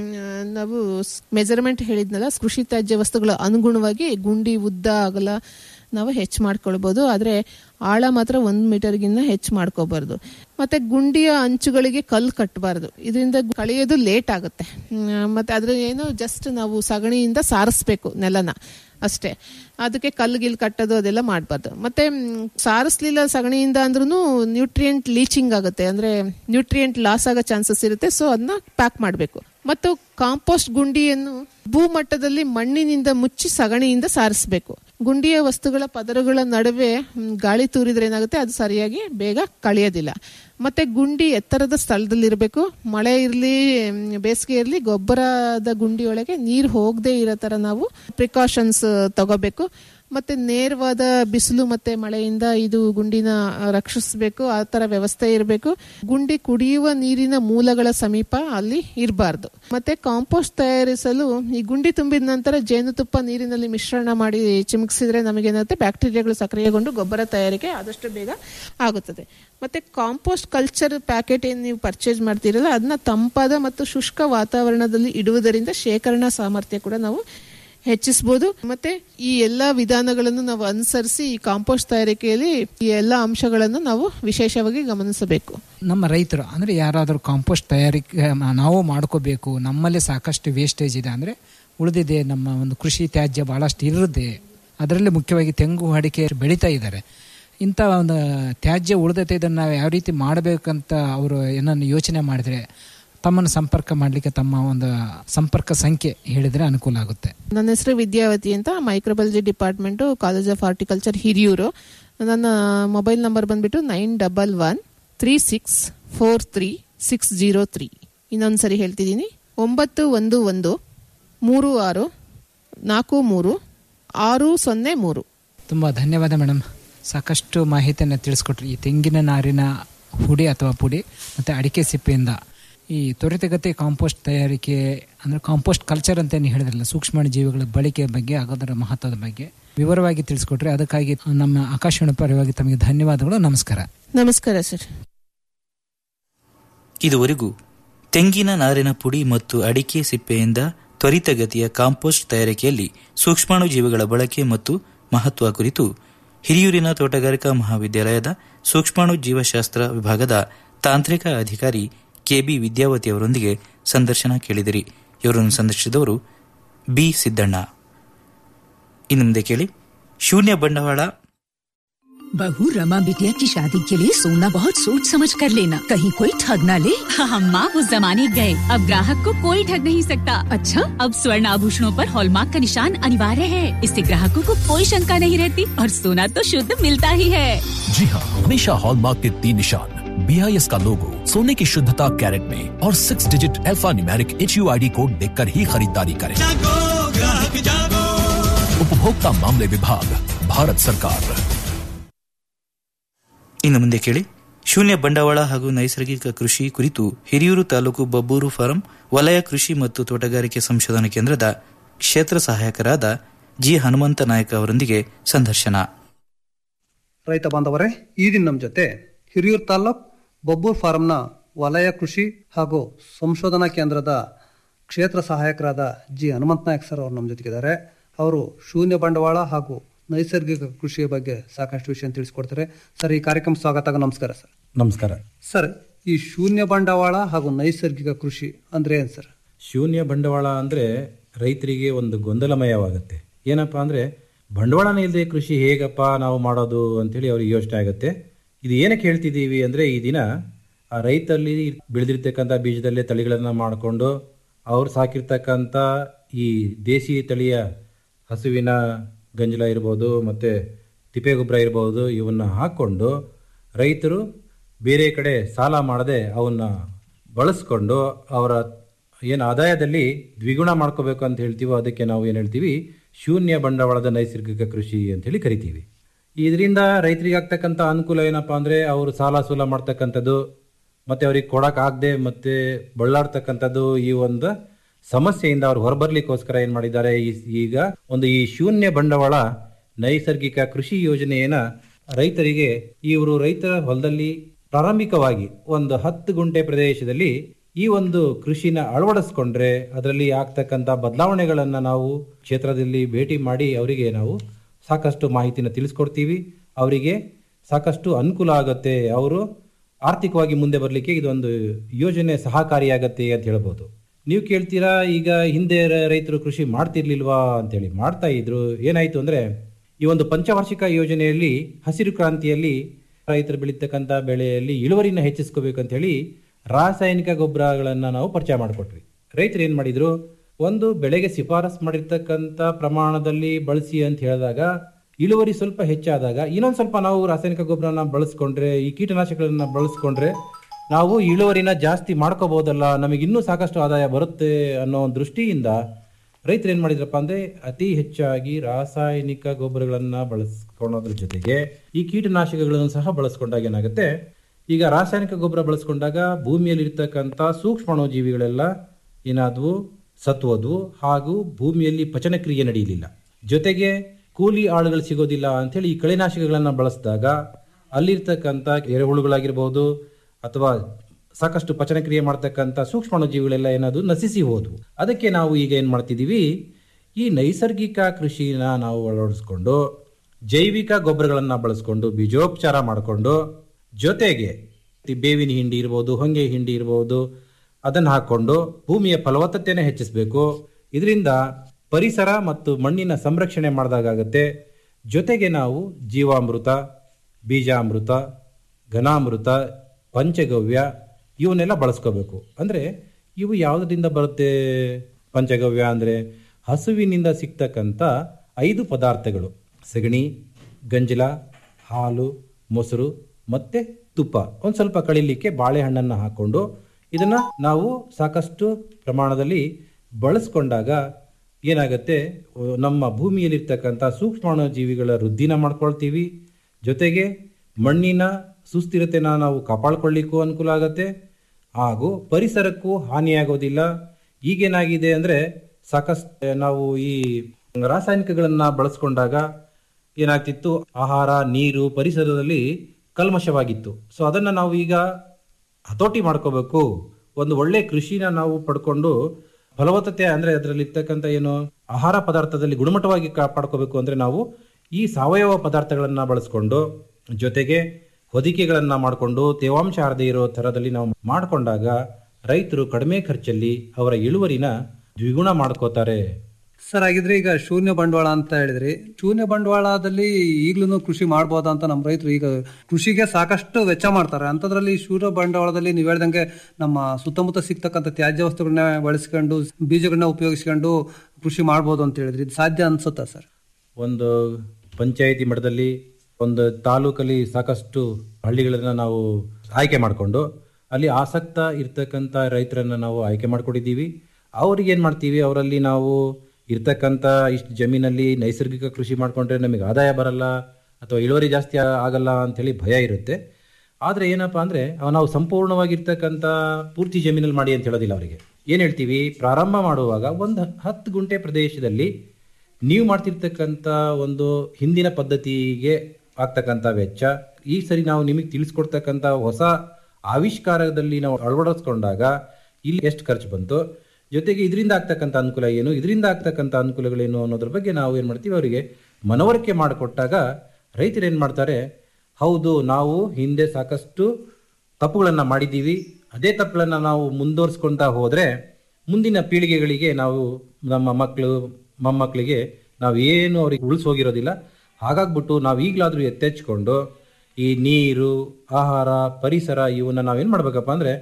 ನಾವು ಮೆಜರ್ಮೆಂಟ್ ಹೇಳಿದ್ನಲ್ಲ ಕೃಷಿ ತ್ಯಾಜ್ಯ ವಸ್ತುಗಳ ಅನುಗುಣವಾಗಿ ಗುಂಡಿ ಉದ್ದ ಅಗಲ ನಾವು ಹೆಚ್ಚು ಮಾಡ್ಕೊಳ್ಬೋದು ಆದರೆ ಆಳ ಮಾತ್ರ ಒಂದು ಮೀಟರ್ಗಿನ್ನ ಹೆಚ್ಚು ಮಾಡ್ಕೋಬಾರ್ದು ಮತ್ತೆ ಗುಂಡಿಯ ಅಂಚುಗಳಿಗೆ ಕಲ್ಲು ಕಟ್ಟಬಾರ್ದು ಇದರಿಂದ ಕಳೆಯೋದು ಲೇಟ್ ಆಗುತ್ತೆ ಹ್ಮ್, ಮತ್ತೆ ಅದ್ರ ಏನು ಜಸ್ಟ್ ನಾವು ಸಗಣಿಯಿಂದ ಸಾರಿಸ್ಬೇಕು ನೆಲನ ಅಷ್ಟೇ ಅದಕ್ಕೆ ಕಲ್ಲು ಗಿಲ್ ಕಟ್ಟೋದು ಅದೆಲ್ಲ ಮಾಡಬಾರ್ದು ಮತ್ತೆ ಮ್, ಸಾರಿಸ್ಲಿಲ್ಲ ಸಗಣಿಯಿಂದ ಅಂದ್ರೂ ನ್ಯೂಟ್ರಿಯೆಂಟ್ ಲೀಚಿಂಗ್ ಆಗುತ್ತೆ ಅಂದ್ರೆ ನ್ಯೂಟ್ರಿಯೆಂಟ್ ಲಾಸ್ ಆಗೋ ಚಾನ್ಸಸ್ ಇರುತ್ತೆ ಸೊ ಅದನ್ನ ಪ್ಯಾಕ್ ಮಾಡಬೇಕು ಮತ್ತು ಕಾಂಪೋಸ್ಟ್ ಗುಂಡಿಯನ್ನು ಭೂಮಟ್ಟದಲ್ಲಿ ಮಣ್ಣಿನಿಂದ ಮುಚ್ಚಿ ಸಗಣಿಯಿಂದ ಸಾರಿಸಬೇಕು ಗುಂಡಿಯ ವಸ್ತುಗಳ ಪದರಗಳ ನಡುವೆ ಮ್, ಗಾಳಿ ತೂರಿದ್ರೆ ಏನಾಗುತ್ತೆ ಅದು ಸರಿಯಾಗಿ ಬೇಗ ಕಳಿಯೋದಿಲ್ಲ ಮತ್ತೆ ಗುಂಡಿ ಎತ್ತರದ ಸ್ಥಳದಲ್ಲಿರಬೇಕು ಮಳೆ ಇರಲಿ ಬೇಸಿಗೆ ಇರಲಿ ಗೊಬ್ಬರದ ಗುಂಡಿಯೊಳಗೆ ನೀರು ಹೋಗದೆ ಇರೋ ತರ ನಾವು ಪ್ರಿಕಾಷನ್ಸ್ ತಗೋಬೇಕು ಮತ್ತೆ ನೇರವಾದ ಬಿಸಿಲು ಮತ್ತೆ ಮಳೆಯಿಂದ ಇದು ಗುಂಡಿನ ರಕ್ಷಿಸಬೇಕು ಆ ತರ ವ್ಯವಸ್ಥೆ ಇರಬೇಕು ಗುಂಡಿ ಕುಡಿಯುವ ನೀರಿನ ಮೂಲಗಳ ಸಮೀಪ ಅಲ್ಲಿ ಇರಬಾರ್ದು ಮತ್ತೆ ಕಾಂಪೋಸ್ಟ್ ತಯಾರಿಸಲು ಈ ಗುಂಡಿ ತುಂಬಿದ ನಂತರ ಜೇನುತುಪ್ಪ ನೀರಿನಲ್ಲಿ ಮಿಶ್ರಣ ಮಾಡಿ ಚಿಮುಕಿಸಿದ್ರೆ ನಮಗೇನಾಗುತ್ತೆ ಬ್ಯಾಕ್ಟೀರಿಯಾಗಳು ಸಕ್ರಿಯಗೊಂಡು ಗೊಬ್ಬರ ತಯಾರಿಕೆ ಆದಷ್ಟು ಬೇಗ ಆಗುತ್ತದೆ ಮತ್ತೆ ಕಾಂಪೋಸ್ಟ್ ಕಲ್ಚರ್ ಪ್ಯಾಕೆಟ್ ಏನು ನೀವು ಪರ್ಚೇಸ್ ಮಾಡ್ತೀರಲ್ಲ ಅದನ್ನ ತಂಪಾದ ಮತ್ತು ಶುಷ್ಕ ವಾತಾವರಣದಲ್ಲಿ ಇಡುವುದರಿಂದ ಶೇಖರಣಾ ಸಾಮರ್ಥ್ಯ ಕೂಡ ನಾವು ಹೆಚ್ಚಿಸಬಹುದು ಮತ್ತೆ ಈ ಎಲ್ಲಾ ವಿಧಾನಗಳನ್ನು ನಾವು ಅನುಸರಿಸಿ ಈ ಕಾಂಪೋಸ್ಟ್ ತಯಾರಿಕೆಯಲ್ಲಿ ಈ ಎಲ್ಲಾ ಅಂಶಗಳನ್ನು ನಾವು ವಿಶೇಷವಾಗಿ ಗಮನಿಸಬೇಕು ನಮ್ಮ ರೈತರು ಅಂದ್ರೆ ಯಾರಾದರೂ ಕಾಂಪೋಸ್ಟ್ ತಯಾರಿಕೆ ಮ- ನಾವು ಮಾಡ್ಕೋಬೇಕು ನಮ್ಮಲ್ಲಿ ಸಾಕಷ್ಟು ವೇಸ್ಟೇಜ್ ಇದೆ ಅಂದ್ರೆ ಉಳಿದಿದೆ ನಮ್ಮ ಒಂದು ಕೃಷಿ ತ್ಯಾಜ್ಯ ಬಹಳಷ್ಟು ಇರುತ್ತೆ ಅದರಲ್ಲಿ ಮುಖ್ಯವಾಗಿ ತೆಂಗು ಅಡಿಕೆ ಬೆಳೀತಾ ಇದ್ದಾರೆ ಇಂಥ ಒಂದು ತ್ಯಾಜ್ಯ ಉಳಿದತೆ ಇದನ್ನು ನಾವು ಯಾವ ರೀತಿ ಮಾಡಬೇಕಂತ ಅವರು ಏನನ್ನು ಯೋಚನೆ ಮಾಡಿದ್ರೆ ತಮ್ಮನ್ನು ಸಂಪರ್ಕ ಮಾಡಲಿಕ್ಕೆ ತಮ್ಮ ಒಂದು ಸಂಪರ್ಕ ಸಂಖ್ಯೆ ಹೇಳಿದ್ರೆ ಅನುಕೂಲ ಆಗುತ್ತೆ ನನ್ನ ಹೆಸರು ವಿದ್ಯಾವತಿ ಅಂತ microbiology department college of horticulture Hiriyur ನನ್ನ ಮೊಬೈಲ್ ನಂಬರ್ ಬಂದ್ಬಿಟ್ಟು nine double one three six four three six zero three ಇನ್ನೊಂದ್ಸರಿ ಹೇಳ್ತಿದ್ದೀನಿ ಒಂಬತ್ತು ಒಂದು ಒಂದು ಮೂರು ಆರು ನಾಲ್ಕು ಮೂರು ಆರು ಸೊನ್ನೆ ಮೂರು ತುಂಬ ಧನ್ಯವಾದ ಮೇಡಮ್ ಸಾಕಷ್ಟು ಮಾಹಿತಿಯನ್ನು ತಿಳಿಸ್ಕೊಟ್ರಿ ಈ ತೆಂಗಿನ ನಾರಿನ ಹುಡಿ ಅಥವಾ ಪುಡಿ ಮತ್ತು ಅಡಿಕೆ ಸಿಪ್ಪೆಯಿಂದ ಈ ತ್ವರಿತಗತಿ ಕಾಂಪೋಸ್ಟ್ ತಯಾರಿಕೆ ಅಂದರೆ ಕಾಂಪೋಸ್ಟ್ ಕಲ್ಚರ್ ಅಂತ ಏನು ಹೇಳಿದ್ರಲ್ಲ ಸೂಕ್ಷ್ಮ ಜೀವಿಗಳ ಬಳಕೆಯ ಬಗ್ಗೆ ಹಾಗೂ ಅದರ ಮಹತ್ವದ ಬಗ್ಗೆ ವಿವರವಾಗಿ ತಿಳಿಸ್ಕೊಟ್ರಿ ಅದಕ್ಕಾಗಿ ನಮ್ಮ ಆಕಾಶವಾಣಿ ಪರವಾಗಿ ತಮಗೆ ಧನ್ಯವಾದಗಳು ನಮಸ್ಕಾರ ನಮಸ್ಕಾರ ಸರ್ ಇದುವರೆಗೂ ತೆಂಗಿನ ನಾರಿನ ಪುಡಿ ಮತ್ತು ಅಡಿಕೆ ಸಿಪ್ಪೆಯಿಂದ ತ್ವರಿತಗತಿಯ ಕಾಂಪೋಸ್ಟ್ ತಯಾರಿಕೆಯಲ್ಲಿ ಸೂಕ್ಷ್ಮಾಣು ಜೀವಿಗಳ ಬಳಕೆ ಮತ್ತು ಮಹತ್ವ ಕುರಿತು ಹಿರಿಯೂರಿನ ತೋಟಗಾರಿಕಾ ಮಹಾವಿದ್ಯಾಲಯದ ಸೂಕ್ಷ್ಮಾಣು ಜೀವಶಾಸ್ತ್ರ ವಿಭಾಗದ ತಾಂತ್ರಿಕ ಅಧಿಕಾರಿ ಕೆಬಿ ವಿದ್ಯಾವತಿ ಅವರೊಂದಿಗೆ ಸಂದರ್ಶನ ಕೇಳಿದಿರಿ ಇವರನ್ನು ಸಂದರ್ಶಿಸಿದವರು ಬಿ ಸಿದ್ದಣ್ಣ ಇನ್ನು ಮುಂದೆ ಕೇಳಿ ಶೂನ್ಯ ಬಂಡವಾಳ बहू रमा बिटिया की शादी के लिए सोना बहुत सोच समझ कर लेना कहीं कोई ठग ना ले हम माँ उस जमाने गए अब ग्राहक को कोई ठग नहीं सकता अच्छा अब स्वर्ण आभूषणों पर हॉलमार्क का निशान अनिवार्य है इससे ग्राहकों को कोई शंका नहीं रहती और सोना तो शुद्ध मिलता ही है जी हाँ हमेशा हॉलमार्क के तीन निशान बी आई एस का लोगो सोने की शुद्धता कैरेट में और six digit alphanumeric H U I D code देख कर ही खरीदारी करें उपभोक्ता मामले विभाग भारत सरकार ಇನ್ನು ಮುಂದೆ ಕೇಳಿ ಶೂನ್ಯ ಬಂಡವಾಳ ಹಾಗೂ ನೈಸರ್ಗಿಕ ಕೃಷಿ ಕುರಿತು ಹಿರಿಯೂರು ತಾಲೂಕು ಬಬ್ಬೂರು ಫಾರಂ ವಲಯ ಕೃಷಿ ಮತ್ತು ತೋಟಗಾರಿಕೆ ಸಂಶೋಧನಾ ಕೇಂದ್ರದ ಕ್ಷೇತ್ರ ಸಹಾಯಕರಾದ ಜಿ ಹನುಮಂತ ನಾಯಕ ಅವರೊಂದಿಗೆ ಸಂದರ್ಶನ ರೈತ ಬಾಂಧವರೇ ಈ ದಿನ ನಮ್ಮ ಜೊತೆ ಹಿರಿಯೂರು ತಾಲ್ಲೂಕ್ ಬೊಬ್ಬೂರ್ ಫಾರಂನ ವಲಯ ಕೃಷಿ ಹಾಗೂ ಸಂಶೋಧನಾ ಕೇಂದ್ರದ ಕ್ಷೇತ್ರ ಸಹಾಯಕರಾದ ಜಿ ಹನುಮಂತ ನಾಯಕ್ ಸರ್ ಅವರು ನಮ್ಮ ಜೊತೆಗಿದ್ದಾರೆ ಅವರು ಶೂನ್ಯ ಬಂಡವಾಳ ಹಾಗೂ ನೈಸರ್ಗಿಕ ಕೃಷಿಯ ಬಗ್ಗೆ ಸಾಕಷ್ಟು ವಿಷಯ ತಿಳಿಸ್ಕೊಡ್ತಾರೆ ಸರ್ ಈ ಕಾರ್ಯಕ್ರಮ ಸ್ವಾಗತ ನಮಸ್ಕಾರ ಸರ್ ನಮಸ್ಕಾರ ಸರ್ ಈ ಶೂನ್ಯ ಬಂಡವಾಳ ಹಾಗೂ ನೈಸರ್ಗಿಕ ಕೃಷಿ ಅಂದ್ರೆ ಏನ್ ಸರ್ ಶೂನ್ಯ ಬಂಡವಾಳ ಅಂದರೆ ರೈತರಿಗೆ ಒಂದು ಗೊಂದಲಮಯವಾಗುತ್ತೆ ಏನಪ್ಪ ಅಂದರೆ ಬಂಡವಾಳನೇ ಇಲ್ಲದೆ ಕೃಷಿ ಹೇಗಪ್ಪ ನಾವು ಮಾಡೋದು ಅಂತೇಳಿ ಅವ್ರಿಗೆ ಯೋಚನೆ ಆಗುತ್ತೆ ಇದು ಏನಕ್ಕೆ ಹೇಳ್ತಿದ್ದೀವಿ ಅಂದರೆ ಈ ದಿನ ಆ ರೈತರಲ್ಲಿ ಬೆಳೆದಿರ್ತಕ್ಕಂಥ ಬೀಜದಲ್ಲೇ ತಳಿಗಳನ್ನು ಮಾಡಿಕೊಂಡು ಅವ್ರು ಸಾಕಿರ್ತಕ್ಕಂಥ ಈ ದೇಸಿ ತಳಿಯ ಹಸುವಿನ ಗಂಜಲ ಇರ್ಬೋದು ಮತ್ತು ತಿಪ್ಪೆಗೊಬ್ಬರ ಇರ್ಬೋದು ಇವನ್ನ ಹಾಕ್ಕೊಂಡು ರೈತರು ಬೇರೆ ಕಡೆ ಸಾಲ ಮಾಡದೆ ಅವನ್ನ ಬಳಸ್ಕೊಂಡು ಅವರ ಏನು ಆದಾಯದಲ್ಲಿ ದ್ವಿಗುಣ ಮಾಡ್ಕೋಬೇಕು ಅಂತ ಹೇಳ್ತೀವೋ ಅದಕ್ಕೆ ನಾವು ಏನು ಹೇಳ್ತೀವಿ ಶೂನ್ಯ ಬಂಡವಾಳದ ನೈಸರ್ಗಿಕ ಕೃಷಿ ಅಂತೇಳಿ ಕರಿತೀವಿ ಇದರಿಂದ ರೈತರಿಗೆ ಆಗ್ತಕ್ಕಂಥ ಅನುಕೂಲ ಏನಪ್ಪಾ ಅಂದರೆ ಅವರು ಸಾಲ ಸೂಲ ಮಾಡ್ತಕ್ಕಂಥದ್ದು ಮತ್ತೆ ಅವ್ರಿಗೆ ಕೊಡೋಕ್ಕಾಗದೆ ಮತ್ತೆ ಬಳ್ಳಾಡ್ತಕ್ಕಂಥದ್ದು ಈ ಒಂದು ಸಮಸ್ಯೆಯಿಂದ ಅವ್ರು ಹೊರಬರ್ಲಿಕ್ಕೋಸ್ಕರ ಏನು ಮಾಡಿದ್ದಾರೆ ಈ- ಈಗ ಒಂದು ಈ ಶೂನ್ಯ ಬಂಡವಾಳ ನೈಸರ್ಗಿಕ ಕೃಷಿ ಯೋಜನೆಯನ್ನ ರೈತರಿಗೆ ಇವರು ರೈತರ ಹೊಲದಲ್ಲಿ ಪ್ರಾರಂಭಿಕವಾಗಿ ಒಂದು ಹತ್ತು ಗುಂಟೆ ಪ್ರದೇಶದಲ್ಲಿ ಈ ಒಂದು ಕೃಷಿನ ಅಳವಡಿಸ್ಕೊಂಡ್ರೆ ಅದರಲ್ಲಿ ಆಗ್ತಕ್ಕಂಥ ಬದಲಾವಣೆಗಳನ್ನು ನಾವು ಕ್ಷೇತ್ರದಲ್ಲಿ ಭೇಟಿ ಮಾಡಿ ಅವರಿಗೆ ನಾವು ಸಾಕಷ್ಟು ಮಾಹಿತಿನ ತಿಳಿಸ್ಕೊಡ್ತೀವಿ ಅವರಿಗೆ ಸಾಕಷ್ಟು ಅನುಕೂಲ ಆಗುತ್ತೆ ಅವರು ಆರ್ಥಿಕವಾಗಿ ಮುಂದೆ ಬರಲಿಕ್ಕೆ ಇದೊಂದು ಯೋಜನೆ ಸಹಕಾರಿಯಾಗತ್ತೆ ಅಂತ ಹೇಳ್ಬೋದು ನೀವು ಕೇಳ್ತೀರಾ ಈಗ ಹಿಂದೆ ರ- ರೈತರು ಕೃಷಿ ಮಾಡ್ತಿರ್ಲಿಲ್ವಾ ಅಂತೇಳಿ ಮಾಡ್ತಾ ಇದ್ರು ಏನಾಯ್ತು ಅಂದ್ರೆ ಈ ಒಂದು ಪಂಚವಾರ್ಷಿಕ ಯೋಜನೆಯಲ್ಲಿ ಹಸಿರು ಕ್ರಾಂತಿಯಲ್ಲಿ ರೈತರು ಬೆಳೀತಕ್ಕಂಥ ಬೆಳೆಯಲ್ಲಿ ಇಳುವರಿನ ಹೆಚ್ಚಿಸ್ಕೋಬೇಕಂತ ಹೇಳಿ ರಾಸಾಯನಿಕ ಗೊಬ್ಬರಗಳನ್ನ ನಾವು ಪರಿಚಯ ಮಾಡಿಕೊಟ್ವಿ ರೈತರು ಏನ್ ಮಾಡಿದ್ರು ಒಂದು ಬೆಳೆಗೆ ಶಿಫಾರಸ್ ಮಾಡಿರ್ತಕ್ಕಂಥ ಪ್ರಮಾಣದಲ್ಲಿ ಬಳಸಿ ಅಂತ ಹೇಳಿದಾಗ ಇಳುವರಿ ಸ್ವಲ್ಪ ಹೆಚ್ಚಾದಾಗ ಇನ್ನೊಂದು ಸ್ವಲ್ಪ ನಾವು ರಾಸಾಯನಿಕ ಗೊಬ್ಬರನ ಬಳಸ್ಕೊಂಡ್ರೆ ಈ ಕೀಟನಾಶಕಗಳನ್ನ ಬಳಸ್ಕೊಂಡ್ರೆ ನಾವು ಇಳುವರಿನ ಜಾಸ್ತಿ ಮಾಡ್ಕೋಬಹುದಲ್ಲ ನಮಗೆ ಇನ್ನೂ ಸಾಕಷ್ಟು ಆದಾಯ ಬರುತ್ತೆ ಅನ್ನೋ ಒಂದು ದೃಷ್ಟಿಯಿಂದ ರೈತರು ಏನ್ ಮಾಡಿದ್ರಪ್ಪ ಅಂದ್ರೆ ಅತಿ ಹೆಚ್ಚಾಗಿ ರಾಸಾಯನಿಕ ಗೊಬ್ಬರಗಳನ್ನ ಬಳಸ್ಕೊಳ್ಳೋದ್ರ ಜೊತೆಗೆ ಈ ಕೀಟನಾಶಕಗಳನ್ನು ಸಹ ಬಳಸ್ಕೊಂಡಾಗ ಏನಾಗುತ್ತೆ ಈಗ ರಾಸಾಯನಿಕ ಗೊಬ್ಬರ ಬಳಸ್ಕೊಂಡಾಗ ಭೂಮಿಯಲ್ಲಿ ಇರ್ತಕ್ಕಂಥ ಸೂಕ್ಷ್ಮಾಣುಜೀವಿಗಳೆಲ್ಲ ಏನಾದವು ಸತ್ವದ್ವು ಹಾಗೂ ಭೂಮಿಯಲ್ಲಿ ಪಚನ ಕ್ರಿಯೆ ನಡೆಯಲಿಲ್ಲ ಜೊತೆಗೆ ಕೂಲಿ ಆಳುಗಳು ಸಿಗೋದಿಲ್ಲ ಅಂತೇಳಿ ಈ ಕಳೆನಾಶಕಗಳನ್ನ ಬಳಸಿದಾಗ ಅಲ್ಲಿರ್ತಕ್ಕಂಥ ಎರೆಹುಳುಗಳಾಗಿರ್ಬೋದು ಅಥವಾ ಸಾಕಷ್ಟು ಪಚನ ಕ್ರಿಯೆ ಮಾಡ್ತಕ್ಕಂಥ ಸೂಕ್ಷ್ಮಾಣುಜೀವಿಗಳೆಲ್ಲ ಏನಾದ್ರು ನಶಿಸಿ ಹೋದ್ವು ಅದಕ್ಕೆ ನಾವು ಈಗ ಏನ್ ಮಾಡ್ತಿದೀವಿ ಈ ನೈಸರ್ಗಿಕ ಕೃಷಿನ ನಾವು ಅಳವಡಿಸ್ಕೊಂಡು ಜೈವಿಕ ಗೊಬ್ಬರಗಳನ್ನ ಬಳಸ್ಕೊಂಡು ಬೀಜೋಪಚಾರ ಮಾಡಿಕೊಂಡು ಜೊತೆಗೆ ಈ ಬೇವಿನ ಹಿಂಡಿ ಇರ್ಬೋದು ಹೊಂಗೆ ಹಿಂಡಿ ಇರ್ಬೋದು ಅದನ್ನು ಹಾಕೊಂಡು ಭೂಮಿಯ ಫಲವತ್ತತೆಯನ್ನು ಹೆಚ್ಚಿಸಬೇಕು ಇದರಿಂದ ಪರಿಸರ ಮತ್ತು ಮಣ್ಣಿನ ಸಂರಕ್ಷಣೆ ಮಾಡಿದಾಗತ್ತೆ ಜೊತೆಗೆ ನಾವು ಜೀವಾಮೃತ ಬೀಜಾಮೃತ ಘನಾಮೃತ ಪಂಚಗವ್ಯ ಇವನ್ನೆಲ್ಲ ಬಳಸ್ಕೋಬೇಕು ಅಂದರೆ ಇವು ಯಾವುದರಿಂದ ಬರುತ್ತೆ ಪಂಚಗವ್ಯ ಅಂದರೆ ಹಸುವಿನಿಂದ ಸಿಗ್ತಕ್ಕಂಥ ಐದು ಪದಾರ್ಥಗಳು ಸಗಣಿ ಗಂಜಲ ಹಾಲು ಮೊಸರು ಮತ್ತೆ ತುಪ್ಪ ಒಂದು ಸ್ವಲ್ಪ ಕಳಿಲಿಕ್ಕೆ ಬಾಳೆಹಣ್ಣನ್ನು ಹಾಕೊಂಡು ಇದನ್ನ ನಾವು ಸಾಕಷ್ಟು ಪ್ರಮಾಣದಲ್ಲಿ ಬಳಸ್ಕೊಂಡಾಗ ಏನಾಗುತ್ತೆ ಅಹ್, ನಮ್ಮ ಭೂಮಿಯಲ್ಲಿರ್ತಕ್ಕಂಥ ಸೂಕ್ಷ್ಮಾಣು ಜೀವಿಗಳ ವೃದ್ಧಿನ ಮಾಡ್ಕೊಳ್ತೀವಿ ಜೊತೆಗೆ ಮಣ್ಣಿನ ಸುಸ್ಥಿರತೆನ ನಾವು ಕಾಪಾಡ್ಕೊಳ್ಳಿಕ್ಕೂ ಅನುಕೂಲ ಆಗುತ್ತೆ ಹಾಗೂ ಪರಿಸರಕ್ಕೂ ಹಾನಿಯಾಗೋದಿಲ್ಲ ಈಗೇನಾಗಿದೆ ಅಂದರೆ ಸಾಕಷ್ಟು ನಾವು ಈ ರಾಸಾಯನಿಕಗಳನ್ನ ಬಳಸ್ಕೊಂಡಾಗ ಏನಾಗ್ತಿತ್ತು ಆಹಾರ ನೀರು ಪರಿಸರದಲ್ಲಿ ಕಲ್ಮಶವಾಗಿತ್ತು ಸೊ ಅದನ್ನ ನಾವು ಈಗ ಹತೋಟಿ ಮಾಡ್ಕೋಬೇಕು ಒಂದು ಒಳ್ಳೆ ಕೃಷಿನ ನಾವು ಪಡ್ಕೊಂಡು ಫಲವತ್ತತೆ ಅಂದ್ರೆ ಅದರಲ್ಲಿ ಇರ್ತಕ್ಕಂಥ ಏನು ಆಹಾರ ಪದಾರ್ಥದಲ್ಲಿ ಗುಣಮಟ್ಟವಾಗಿ ಕಾಪಾಡ್ಕೋಬೇಕು ಅಂದ್ರೆ ನಾವು ಈ ಸಾವಯವ ಪದಾರ್ಥಗಳನ್ನ ಬಳಸ್ಕೊಂಡು ಜೊತೆಗೆ ಹೊದಿಕೆಗಳನ್ನ ಮಾಡಿಕೊಂಡು ತೇವಾಂಶ ಆರದೇ ಇರೋ ಥರದಲ್ಲಿ ನಾವು ಮಾಡಿಕೊಂಡಾಗ ರೈತರು ಕಡಿಮೆ ಖರ್ಚಲ್ಲಿ ಅವರ ಇಳುವರಿನ ದ್ವಿಗುಣ ಮಾಡ್ಕೋತಾರೆ ಸರ್ ಹಾಗಿದ್ರೆ ಈಗ ಶೂನ್ಯ ಬಂಡವಾಳ ಅಂತ ಹೇಳಿದ್ರಿ ಶೂನ್ಯ ಬಂಡವಾಳದಲ್ಲಿ ಈಗ್ಲೂ ಕೃಷಿ ಮಾಡ್ಬೋದಾ ಅಂತ ನಮ್ಮ ರೈತರು ಈಗ ಕೃಷಿಗೆ ಸಾಕಷ್ಟು ವೆಚ್ಚ ಮಾಡ್ತಾರೆ ಅಂಥದ್ರಲ್ಲಿ ಶೂನ್ಯ ಬಂಡವಾಳದಲ್ಲಿ ನೀವು ಹೇಳ್ದಂಗೆ ನಮ್ಮ ಸುತ್ತಮುತ್ತ ಸಿಗ್ತಕ್ಕಂಥ ತ್ಯಾಜ್ಯ ವಸ್ತುಗಳನ್ನ ಬಳಸ್ಕೊಂಡು ಬೀಜಗಳನ್ನ ಉಪಯೋಗಿಸ್ಕೊಂಡು ಕೃಷಿ ಮಾಡ್ಬೋದು ಅಂತ ಹೇಳಿದ್ರಿ ಇದು ಸಾಧ್ಯ ಅನ್ಸುತ್ತಾ ಸರ್ ಒಂದು ಪಂಚಾಯಿತಿ ಮಟ್ಟದಲ್ಲಿ ಒಂದು ತಾಲೂಕಲ್ಲಿ ಸಾಕಷ್ಟು ಹಳ್ಳಿಗಳನ್ನ ನಾವು ಆಯ್ಕೆ ಮಾಡಿಕೊಂಡು ಅಲ್ಲಿ ಆಸಕ್ತ ಇರ್ತಕ್ಕಂಥ ರೈತರನ್ನ ನಾವು ಆಯ್ಕೆ ಮಾಡ್ಕೊಂಡಿದ್ದೀವಿ ಅವ್ರಿಗೆ ಏನು ಮಾಡ್ತೀವಿ ಅವರಲ್ಲಿ ನಾವು ಇರ್ತಕ್ಕಂಥ ಇಷ್ಟು ಜಮೀನಲ್ಲಿ ನೈಸರ್ಗಿಕ ಕೃಷಿ ಮಾಡಿಕೊಂಡ್ರೆ ನಮಗೆ ಆದಾಯ ಬರಲ್ಲ ಅಥವಾ ಇಳುವರಿ ಜಾಸ್ತಿ ಆ- ಆಗಲ್ಲ ಅಂಥೇಳಿ ಭಯ ಇರುತ್ತೆ ಆದರೆ ಏನಪ್ಪ ಅಂದರೆ ನಾವು ಸಂಪೂರ್ಣವಾಗಿರ್ತಕ್ಕಂಥ ಪೂರ್ತಿ ಜಮೀನಲ್ಲಿ ಮಾಡಿ ಅಂತ ಹೇಳೋದಿಲ್ಲ ಅವರಿಗೆ ಏನು ಹೇಳ್ತೀವಿ ಪ್ರಾರಂಭ ಮಾಡುವಾಗ ಒಂದು ಹತ್ತು ಗುಂಟೆ ಪ್ರದೇಶದಲ್ಲಿ ನೀವು ಮಾಡ್ತಿರ್ತಕ್ಕಂಥ ಒಂದು ಹಿಂದಿನ ಪದ್ಧತಿಗೆ ಆಗ್ತಕ್ಕಂಥ ವೆಚ್ಚ ಈ ಸರಿ ನಾವು ನಿಮಗೆ ತಿಳಿಸ್ಕೊಡ್ತಕ್ಕಂಥ ಹೊಸ ಆವಿಷ್ಕಾರದಲ್ಲಿ ನಾವು ಅಳವಡಿಸ್ಕೊಂಡಾಗ ಇಲ್ಲಿ ಎಷ್ಟು ಖರ್ಚು ಬಂತು ಜೊತೆಗೆ ಇದರಿಂದ ಆಗ್ತಕ್ಕಂಥ ಅನುಕೂಲ ಏನು ಇದರಿಂದ ಆಗ್ತಕ್ಕಂಥ ಅನುಕೂಲಗಳೇನು ಅನ್ನೋದ್ರ ಬಗ್ಗೆ ನಾವು ಏನು ಮಾಡ್ತೀವಿ ಅವರಿಗೆ ಮನವರಿಕೆ ಮಾಡಿಕೊಟ್ಟಾಗ ರೈತರು ಏನು ಮಾಡ್ತಾರೆ ಹೌದು ನಾವು ಹಿಂದೆ ಸಾಕಷ್ಟು ತಪ್ಪುಗಳನ್ನು ಮಾಡಿದ್ದೀವಿ ಅದೇ ತಪ್ಪುಗಳನ್ನು ನಾವು ಮುಂದುವರಿಸ್ಕೊಂತ ಹೋದರೆ ಮುಂದಿನ ಪೀಳಿಗೆಗಳಿಗೆ ನಾವು ನಮ್ಮ ಮಕ್ಕಳು ಮೊಮ್ಮಕ್ಕಳಿಗೆ ನಾವು ಏನು ಅವ್ರಿಗೆ ಉಳಿಸೋಗಿರೋದಿಲ್ಲ ಹಾಗಾಗ್ಬಿಟ್ಟು ನಾವು ಈಗಲಾದರೂ ಎತ್ತೆಚ್ಕೊಂಡು ಈ ನೀರು ಆಹಾರ ಪರಿಸರ ಇವನ್ನ ನಾವೇನು ಮಾಡ್ಬೇಕಪ್ಪ ಅಂದರೆ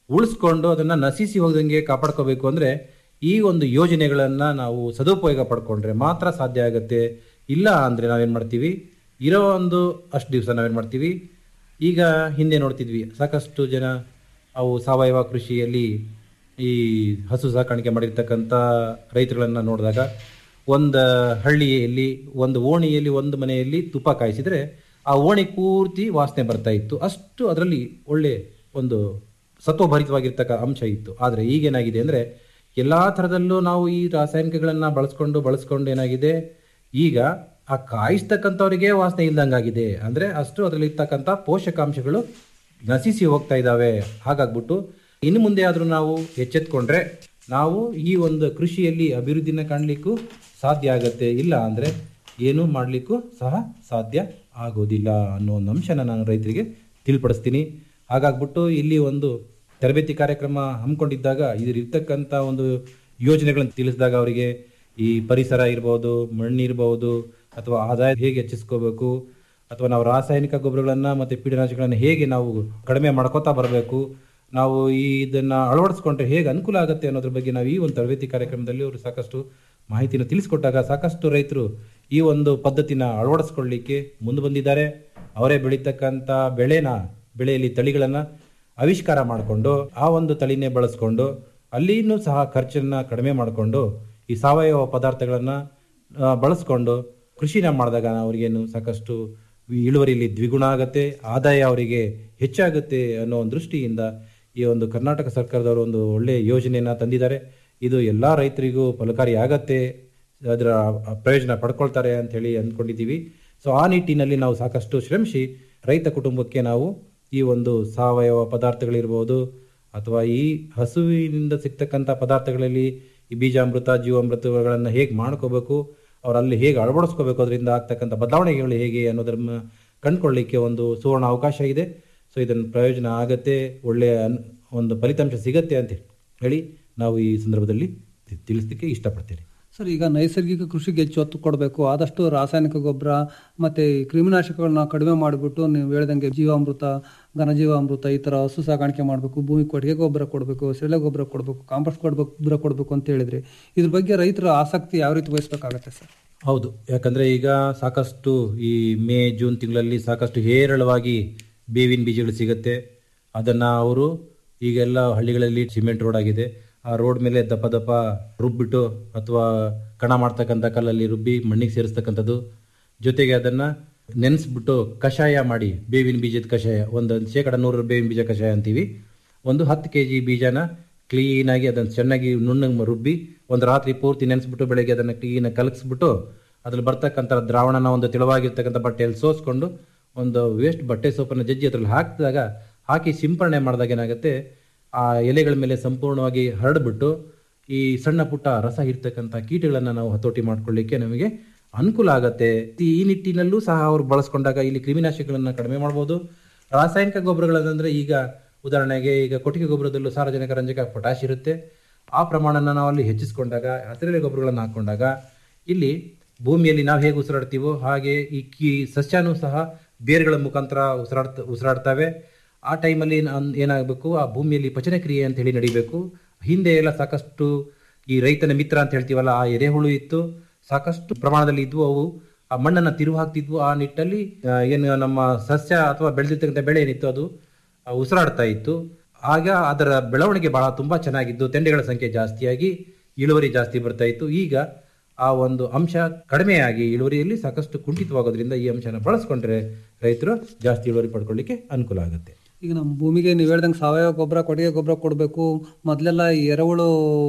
ಉಳಿಸ್ಕೊಂಡು ಅದನ್ನ ನಶಿಸಿ ಹೋಗದಂಗೆ ಕಾಪಾಡ್ಕೋಬೇಕು ಅಂದ್ರೆ ಈ ಒಂದು ಯೋಜನೆಗಳನ್ನ ನಾವು ಸದುಪಯೋಗ ಪಡ್ಕೊಂಡ್ರೆ ಮಾತ್ರ ಸಾಧ್ಯ ಆಗುತ್ತೆ ಇಲ್ಲ ಅಂದ್ರೆ ನಾವೇನ್ ಮಾಡ್ತೀವಿ ಇರೋ ಒಂದು ಅಷ್ಟು ದಿವಸ ನಾವೇನ್ ಮಾಡ್ತೀವಿ ಈಗ ಹಿಂದೆ ನೋಡ್ತಿದ್ವಿ ಸಾಕಷ್ಟು ಜನ ಅವು ಸಾವಯವ ಕೃಷಿಯಲ್ಲಿ ಈ ಹಸು ಸಾಕಾಣಿಕೆ ಮಾಡಿರ್ತಕ್ಕಂಥ ರೈತರುಗಳನ್ನ ನೋಡಿದಾಗ ಒಂದು ಹಳ್ಳಿಯಲ್ಲಿ ಒಂದು ಓಣಿಯಲ್ಲಿ ಒಂದು ಮನೆಯಲ್ಲಿ ತುಪ್ಪ ಕಾಯಿಸಿದ್ರೆ ಆ ಓಣಿ ಪೂರ್ತಿ ವಾಸನೆ ಬರ್ತಾ ಇತ್ತು ಅಷ್ಟು ಅದರಲ್ಲಿ ಒಳ್ಳೆ ಒಂದು ಸತ್ವಭರಿತವಾಗಿರ್ತಕ್ಕ ಅಂಶ ಇತ್ತು ಆದರೆ ಈಗೇನಾಗಿದೆ ಅಂದರೆ ಎಲ್ಲ ಥರದಲ್ಲೂ ನಾವು ಈ ರಾಸಾಯನಿಕಗಳನ್ನು ಬಳಸ್ಕೊಂಡು ಬಳಸ್ಕೊಂಡು ಏನಾಗಿದೆ ಈಗ ಆ ಕಾಯಿಸ್ತಕ್ಕಂಥವರಿಗೆ ವಾಸನೆ ಇಲ್ದಂಗಾಗಿದೆ ಅಂದರೆ ಅಷ್ಟು ಅದರಲ್ಲಿ ಇರ್ತಕ್ಕಂಥ ಪೋಷಕಾಂಶಗಳು ನಶಿಸಿ ಹೋಗ್ತಾ ಇದ್ದಾವೆ ಹಾಗಾಗ್ಬಿಟ್ಟು ಇನ್ನು ಮುಂದೆ ಆದರೂ ನಾವು ಎಚ್ಚೆತ್ಕೊಂಡ್ರೆ ನಾವು ಈ ಒಂದು ಕೃಷಿಯಲ್ಲಿ ಅಭಿವೃದ್ಧಿನ ಕಾಣಲಿಕ್ಕೂ ಸಾಧ್ಯ ಆಗತ್ತೆ ಇಲ್ಲ ಅಂದರೆ ಏನೂ ಮಾಡಲಿಕ್ಕೂ ಸಹ ಸಾಧ್ಯ ಆಗೋದಿಲ್ಲ ಅನ್ನೋ ಒಂದು ಅಂಶನ ನಾನು ರೈತರಿಗೆ ತಿಳಿಪಡಿಸ್ತೀನಿ ಹಾಗಾಗ್ಬಿಟ್ಟು ಇಲ್ಲಿ ಒಂದು ತರಬೇತಿ ಕಾರ್ಯಕ್ರಮ ಹಮ್ಮಿಕೊಂಡಿದ್ದಾಗ ಇದ್ರಿರ್ತಕ್ಕಂಥ ಒಂದು ಯೋಜನೆಗಳನ್ನು ತಿಳಿಸಿದಾಗ ಅವರಿಗೆ ಈ ಪರಿಸರ ಇರ್ಬೋದು ಮಣ್ಣಿರ್ಬೋದು ಅಥವಾ ಆದಾಯ ಹೇಗೆ ಹೆಚ್ಚಿಸ್ಕೋಬೇಕು ಅಥವಾ ನಾವು ರಾಸಾಯನಿಕ ಗೊಬ್ಬರಗಳನ್ನು ಮತ್ತು ಪೀಡನಾಶಕಗಳನ್ನು ಹೇಗೆ ನಾವು ಕಡಿಮೆ ಮಾಡ್ಕೋತಾ ಬರಬೇಕು ನಾವು ಈ ಇದನ್ನು ಅಳವಡಿಸ್ಕೊಂಡ್ರೆ ಹೇಗೆ ಅನುಕೂಲ ಆಗುತ್ತೆ ಅನ್ನೋದ್ರ ಬಗ್ಗೆ ನಾವು ಈ ಒಂದು ತರಬೇತಿ ಕಾರ್ಯಕ್ರಮದಲ್ಲಿ ಅವರು ಸಾಕಷ್ಟು ಮಾಹಿತಿನ ತಿಳಿಸ್ಕೊಟ್ಟಾಗ ಸಾಕಷ್ಟು ರೈತರು ಈ ಒಂದು ಪದ್ಧತಿನ ಅಳವಡಿಸ್ಕೊಳ್ಳಿಕ್ಕೆ ಮುಂದೆ ಬಂದಿದ್ದಾರೆ ಅವರೇ ಬೆಳೀತಕ್ಕಂಥ ಬೆಳೆನ ಬೆಳೆಯಲ್ಲಿ ತಳಿಗಳನ್ನು ಆವಿಷ್ಕಾರ ಮಾಡಿಕೊಂಡು ಆ ಒಂದು ತಳಿನೇ ಬಳಸ್ಕೊಂಡು ಅಲ್ಲಿನೂ ಸಹ ಖರ್ಚನ್ನ ಕಡಿಮೆ ಮಾಡಿಕೊಂಡು ಈ ಸಾವಯವ ಪದಾರ್ಥಗಳನ್ನು ಬಳಸ್ಕೊಂಡು ಕೃಷಿನ ಮಾಡಿದಾಗ ಅವರಿಗೇನು ಸಾಕಷ್ಟು ಇಳುವರಿಯಲ್ಲಿ ದ್ವಿಗುಣ ಆಗುತ್ತೆ ಆದಾಯ ಅವರಿಗೆ ಹೆಚ್ಚಾಗುತ್ತೆ ಅನ್ನೋ ಒಂದು ದೃಷ್ಟಿಯಿಂದ ಈ ಒಂದು ಕರ್ನಾಟಕ ಸರ್ಕಾರದವರು ಒಂದು ಒಳ್ಳೆಯ ಯೋಜನೆಯನ್ನ ತಂದಿದ್ದಾರೆ ಇದು ಎಲ್ಲ ರೈತರಿಗೂ ಫಲಕಾರಿ ಆಗತ್ತೆ ಅದರ ಪ್ರಯೋಜನ ಪಡ್ಕೊಳ್ತಾರೆ ಅಂತ ಹೇಳಿ ಅಂದ್ಕೊಂಡಿದ್ದೀವಿ ಸೊ ಆ ನಿಟ್ಟಿನಲ್ಲಿ ನಾವು ಸಾಕಷ್ಟು ಶ್ರಮಿಸಿ ರೈತ ಕುಟುಂಬಕ್ಕೆ ನಾವು ಈ ಒಂದು ಸಾವಯವ ಪದಾರ್ಥಗಳಿರ್ಬೋದು ಅಥವಾ ಈ ಹಸುವಿನಿಂದ ಸಿಗ್ತಕ್ಕಂಥ ಪದಾರ್ಥಗಳಲ್ಲಿ ಈ ಬೀಜಾಮೃತ ಜೀವಾಮೃತಗಳನ್ನು ಹೇಗೆ ಮಾಡ್ಕೋಬೇಕು ಅವ್ರು ಅಲ್ಲಿ ಹೇಗೆ ಅಳವಡಿಸ್ಕೋಬೇಕು ಅದರಿಂದ ಆಗ್ತಕ್ಕಂಥ ಬದಲಾವಣೆಗಳು ಹೇಗೆ ಅನ್ನೋದನ್ನ ಕಂಡುಕೊಳ್ಳಿಕ್ಕೆ ಒಂದು ಸುವರ್ಣ ಅವಕಾಶ ಇದೆ ಸೊ ಇದನ್ನು ಪ್ರಯೋಜನ ಆಗತ್ತೆ ಒಳ್ಳೆಯ ಅನ್- ಒಂದು ಫಲಿತಾಂಶ ಸಿಗತ್ತೆ ಅಂತ ಹೇಳಿ ನಾವು ಈ ಸಂದರ್ಭದಲ್ಲಿ ತಿ- ತಿಳಿಸ್ಲಿಕ್ಕೆ ಇಷ್ಟಪಡ್ತೇನೆ ಸರ್ ಈಗ ನೈಸರ್ಗಿಕ ಕೃಷಿಗೆ ಹೆಚ್ಚು ಒತ್ತು ಕೊಡಬೇಕು ಆದಷ್ಟು ರಾಸಾಯನಿಕ ಗೊಬ್ಬರ ಮತ್ತು ಈ ಕ್ರಿಮಿನಾಶಕಗಳನ್ನ ಕಡಿಮೆ ಮಾಡಿಬಿಟ್ಟು ನೀವು ಹೇಳ್ದಂಗೆ ಜೀವಾಮೃತ ಘನಜೀವಾಮೃತ ಈ ಥರ ಹಸು ಸಾಕಾಣಿಕೆ ಮಾಡಬೇಕು ಭೂಮಿ ಕೊಟ್ಟಿಗೆ ಗೊಬ್ಬರ ಕೊಡಬೇಕು ಸೆಳೆ ಗೊಬ್ಬರ ಕೊಡಬೇಕು ಕಾಂಪೋಸ್ಟ್ ಕೊಡ್ಬೇಕು ಗೊಬ್ಬರ ಕೊಡಬೇಕು ಅಂತ ಹೇಳಿದ್ರಿ ಇದ್ರ ಬಗ್ಗೆ ರೈತರ ಆಸಕ್ತಿ ಯಾವ ರೀತಿ ವಹಿಸ್ಬೇಕಾಗತ್ತೆ ಸರ್ ಹೌದು ಯಾಕಂದ್ರೆ ಈಗ ಸಾಕಷ್ಟು ಈ ಮೇ ಜೂನ್ ತಿಂಗಳಲ್ಲಿ ಸಾಕಷ್ಟು ಹೇರಳವಾಗಿ ಬೇವಿನ ಬೀಜಗಳು ಸಿಗುತ್ತೆ ಅದನ್ನ ಅವರು ಈಗೆಲ್ಲ ಹಳ್ಳಿಗಳಲ್ಲಿ ಸಿಮೆಂಟ್ ರೋಡ್ ಆಗಿದೆ ಆ ರೋಡ್ ಮೇಲೆ ದಪ್ಪ ದಪ್ಪ ರುಬ್ಬಿಟ್ಟು ಅಥವಾ ಕಣ ಮಾಡ್ತಕ್ಕಂಥ ಕಲ್ಲಲ್ಲಿ ರುಬ್ಬಿ ಮಣ್ಣಿಗೆ ಸೇರಿಸ್ತಕ್ಕಂಥದ್ದು ಜೊತೆಗೆ ಅದನ್ನ ನೆನೆಸ್ಬಿಟ್ಟು ಕಷಾಯ ಮಾಡಿ ಬೇವಿನ ಬೀಜದ ಕಷಾಯ ಒಂದು ಶೇಕಡ ನೂರು ಬೇವಿನ ಬೀಜ ಕಷಾಯ ಅಂತೀವಿ ಒಂದು ಹತ್ತು ಕೆ ಜಿ ಬೀಜನ ಕ್ಲೀನಾಗಿ ಅದನ್ನು ಚೆನ್ನಾಗಿ ನುಣ್ಣಗೆ ರುಬ್ಬಿ ಒಂದು ರಾತ್ರಿ ಪೂರ್ತಿ ನೆನೆಸ್ಬಿಟ್ಟು ಬೆಳಗ್ಗೆ ಅದನ್ನು ಕ್ಲೀನಾಗಿ ಕಲಗಿಸ್ಬಿಟ್ಟು ಅದ್ರಲ್ಲಿ ಬರ್ತಕ್ಕಂಥ ದ್ರಾವಣನ ಒಂದು ತೆಳುವಾಗಿರ್ತಕ್ಕಂಥ ಬಟ್ಟೆಯಲ್ಲಿ ಸೋಸ್ಕೊಂಡು ಒಂದು ವೇಸ್ಟ್ ಬಟ್ಟೆ ಸೋಪನ್ನು ಜಜ್ಜಿ ಅದ್ರಲ್ಲಿ ಹಾಕಿದಾಗ ಹಾಕಿ ಸಿಂಪರಣೆ ಮಾಡಿದಾಗ ಏನಾಗುತ್ತೆ ಆ ಎಲೆಗಳ ಮೇಲೆ ಸಂಪೂರ್ಣವಾಗಿ ಹರಡ್ಬಿಟ್ಟು ಈ ಸಣ್ಣ ಪುಟ್ಟ ರಸ ಇರ್ತಕ್ಕಂಥ ಕೀಟಗಳನ್ನು ನಾವು ಹತೋಟಿ ಮಾಡ್ಕೊಳ್ಳಿಕ್ಕೆ ನಮಗೆ ಅನುಕೂಲ ಆಗತ್ತೆ ಈ ಈ ನಿಟ್ಟಿನಲ್ಲೂ ಸಹ ಅವರು ಬಳಸ್ಕೊಂಡಾಗ ಇಲ್ಲಿ ಕ್ರಿಮಿನಾಶಕಗಳನ್ನ ಕಡಿಮೆ ಮಾಡ್ಬೋದು ರಾಸಾಯನಿಕ ಗೊಬ್ಬರಗಳಂದ್ರೆ ಈಗ ಉದಾಹರಣೆಗೆ ಈಗ ಕೊಟ್ಟಿಗೆ ಗೊಬ್ಬರದಲ್ಲೂ ಸಾರಜನಕ ರಂಜಕ ಪೊಟ್ಯಾಶ್ ಇರುತ್ತೆ ಆ ಪ್ರಮಾಣನ ನಾವು ಅಲ್ಲಿ ಹೆಚ್ಚಿಸ್ಕೊಂಡಾಗ ಹಸಿರೆಲೆ ಗೊಬ್ಬರಗಳನ್ನು ಹಾಕೊಂಡಾಗ ಇಲ್ಲಿ ಭೂಮಿಯಲ್ಲಿ ನಾವು ಹೇಗೆ ಉಸಿರಾಡ್ತೀವೋ ಹಾಗೆ ಈ ಕಿ ಸಸ್ಯನೂ ಸಹ ಬೇರುಗಳ ಮುಖಾಂತರ ಉಸಿರಾಡ್ತ ಉಸಿರಾಡ್ತವೆ ಆ ಟೈಮಲ್ಲಿ ಏನಾಗಬೇಕು ಆ ಭೂಮಿಯಲ್ಲಿ ಪಚನ ಕ್ರಿಯೆ ಅಂತ ಹೇಳಿ ನಡಿಬೇಕು ಹಿಂದೆ ಎಲ್ಲ ಸಾಕಷ್ಟು ಈ ರೈತನ ಮಿತ್ರ ಅಂತ ಹೇಳ್ತೀವಲ್ಲ ಆ ಎರೆಹುಳು ಇತ್ತು ಸಾಕಷ್ಟು ಪ್ರಮಾಣದಲ್ಲಿ ಇದ್ವು ಅವು ಆ ಮಣ್ಣನ್ನು ತಿರುವು ಹಾಕ್ತಿದ್ವು ಆ ನಿಟ್ಟಲ್ಲಿ ಆ, ಏನು ನಮ್ಮ ಸಸ್ಯ ಅಥವಾ ಬೆಳೆದಿರ್ತಕ್ಕಂಥ ಬೆಳೆ ಏನಿತ್ತು ಅದು ಆ, ಉಸಿರಾಡ್ತಾ ಇತ್ತು ಆಗ ಅದರ ಬೆಳವಣಿಗೆ ಬಹಳ ತುಂಬಾ ಚೆನ್ನಾಗಿದ್ದು ತೆಂಡೆಗಳ ಸಂಖ್ಯೆ ಜಾಸ್ತಿಯಾಗಿ ಇಳುವರಿ ಜಾಸ್ತಿ ಬರ್ತಾ ಇತ್ತು ಈಗ ಆ ಒಂದು ಅಂಶ ಕಡಿಮೆಯಾಗಿ ಇಳುವರಿಯಲ್ಲಿ ಸಾಕಷ್ಟು ಕುಂಠಿತವಾಗೋದ್ರಿಂದ ಈ ಅಂಶನ ಬಳಸ್ಕೊಂಡ್ರೆ ರೈತರು ಜಾಸ್ತಿ ಇಳುವರಿ ಪಡ್ಕೊಳ್ಳಿಕ್ಕೆ ಅನುಕೂಲ ಆಗುತ್ತೆ ಈಗ ನಮ್ಮ ಭೂಮಿಗೆ ನೀವು ಹೇಳ್ದಂಗೆ ಸಾವಯವ ಗೊಬ್ಬರ ಕೊಟ್ಟಿಗೆ ಗೊಬ್ಬರ ಕೊಡಬೇಕು ಮೊದಲೆಲ್ಲ ಈ ಎರೆಹುಳು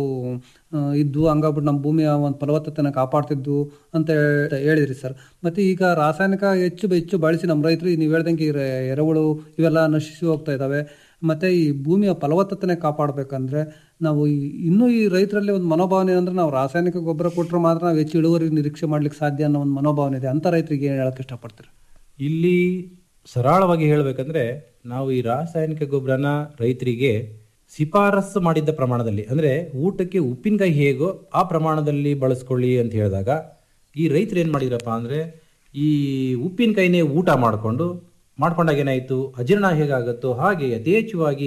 ಆ, ಇದ್ವು ಹಂಗಾಗ್ಬಿಟ್ಟು ನಮ್ಮ ಭೂಮಿಯ ಒಂದು ಫಲವತ್ತತೆನ ಕಾಪಾಡ್ತಿದ್ವು ಅಂತ ಹೇಳ್- ಹೇಳಿದ್ರಿ ಸರ್ ಮತ್ತೆ ಈಗ ರಾಸಾಯನಿಕ ಹೆಚ್ಚು ಹೆಚ್ಚು ಬಳಸಿ ನಮ್ಮ ರೈತರು ನೀವು ಹೇಳ್ದಂಗೆ ಈ ರೆ- ಎರೆಹುಳು ಇವೆಲ್ಲ ನಶಿಸಿ ಹೋಗ್ತಾ ಇದ್ದಾವೆ ಮತ್ತೆ ಈ ಭೂಮಿಯ ಫಲವತ್ತತೆನ ಕಾಪಾಡಬೇಕಂದ್ರೆ ನಾವು ಈ- ಇನ್ನೂ ಈ ರೈತರಲ್ಲಿ ಒಂದು ಮನೋಭಾವನೆ ಅಂದ್ರೆ ನಾವು ರಾಸಾಯನಿಕ ಗೊಬ್ಬರ ಕೊಟ್ಟರೆ ಮಾತ್ರ ನಾವು ಹೆಚ್ಚು ಇಳುವರಿ ನಿರೀಕ್ಷೆ ಮಾಡ್ಲಿಕ್ಕೆ ಸಾಧ್ಯ ಅನ್ನೋ ಒಂದು ಮನೋಭಾವನೆ ಇದೆ ಅಂತ ರೈತರಿಗೆ ಏನು ಹೇಳಕ್ ಇಷ್ಟಪಡ್ತೀರಿ ಇಲ್ಲಿ ಸರಳವಾಗಿ ಹೇಳಬೇಕಂದ್ರೆ ನಾವು ಈ ರಾಸಾಯನಿಕ ಗೊಬ್ಬರನ ರೈತರಿಗೆ ಶಿಫಾರಸ್ಸು ಮಾಡಿದ್ದ ಪ್ರಮಾಣದಲ್ಲಿ ಅಂದ್ರೆ ಊಟಕ್ಕೆ ಉಪ್ಪಿನಕಾಯಿ ಹೇಗೋ ಆ ಪ್ರಮಾಣದಲ್ಲಿ ಬಳಸ್ಕೊಳ್ಳಿ ಅಂತ ಹೇಳಿದಾಗ ಈ ರೈತರು ಏನು ಮಾಡಿದ್ರಪ್ಪ ಅಂದ್ರೆ ಈ ಉಪ್ಪಿನಕಾಯಿನೇ ಊಟ ಮಾಡಿಕೊಂಡು ಮಾಡ್ಕೊಂಡಾಗ ಏನಾಯಿತು ಅಜೀರ್ಣ ಹೇಗಾಗುತ್ತೋ ಹಾಗೆ ಯಥೇಚ್ಛವಾಗಿ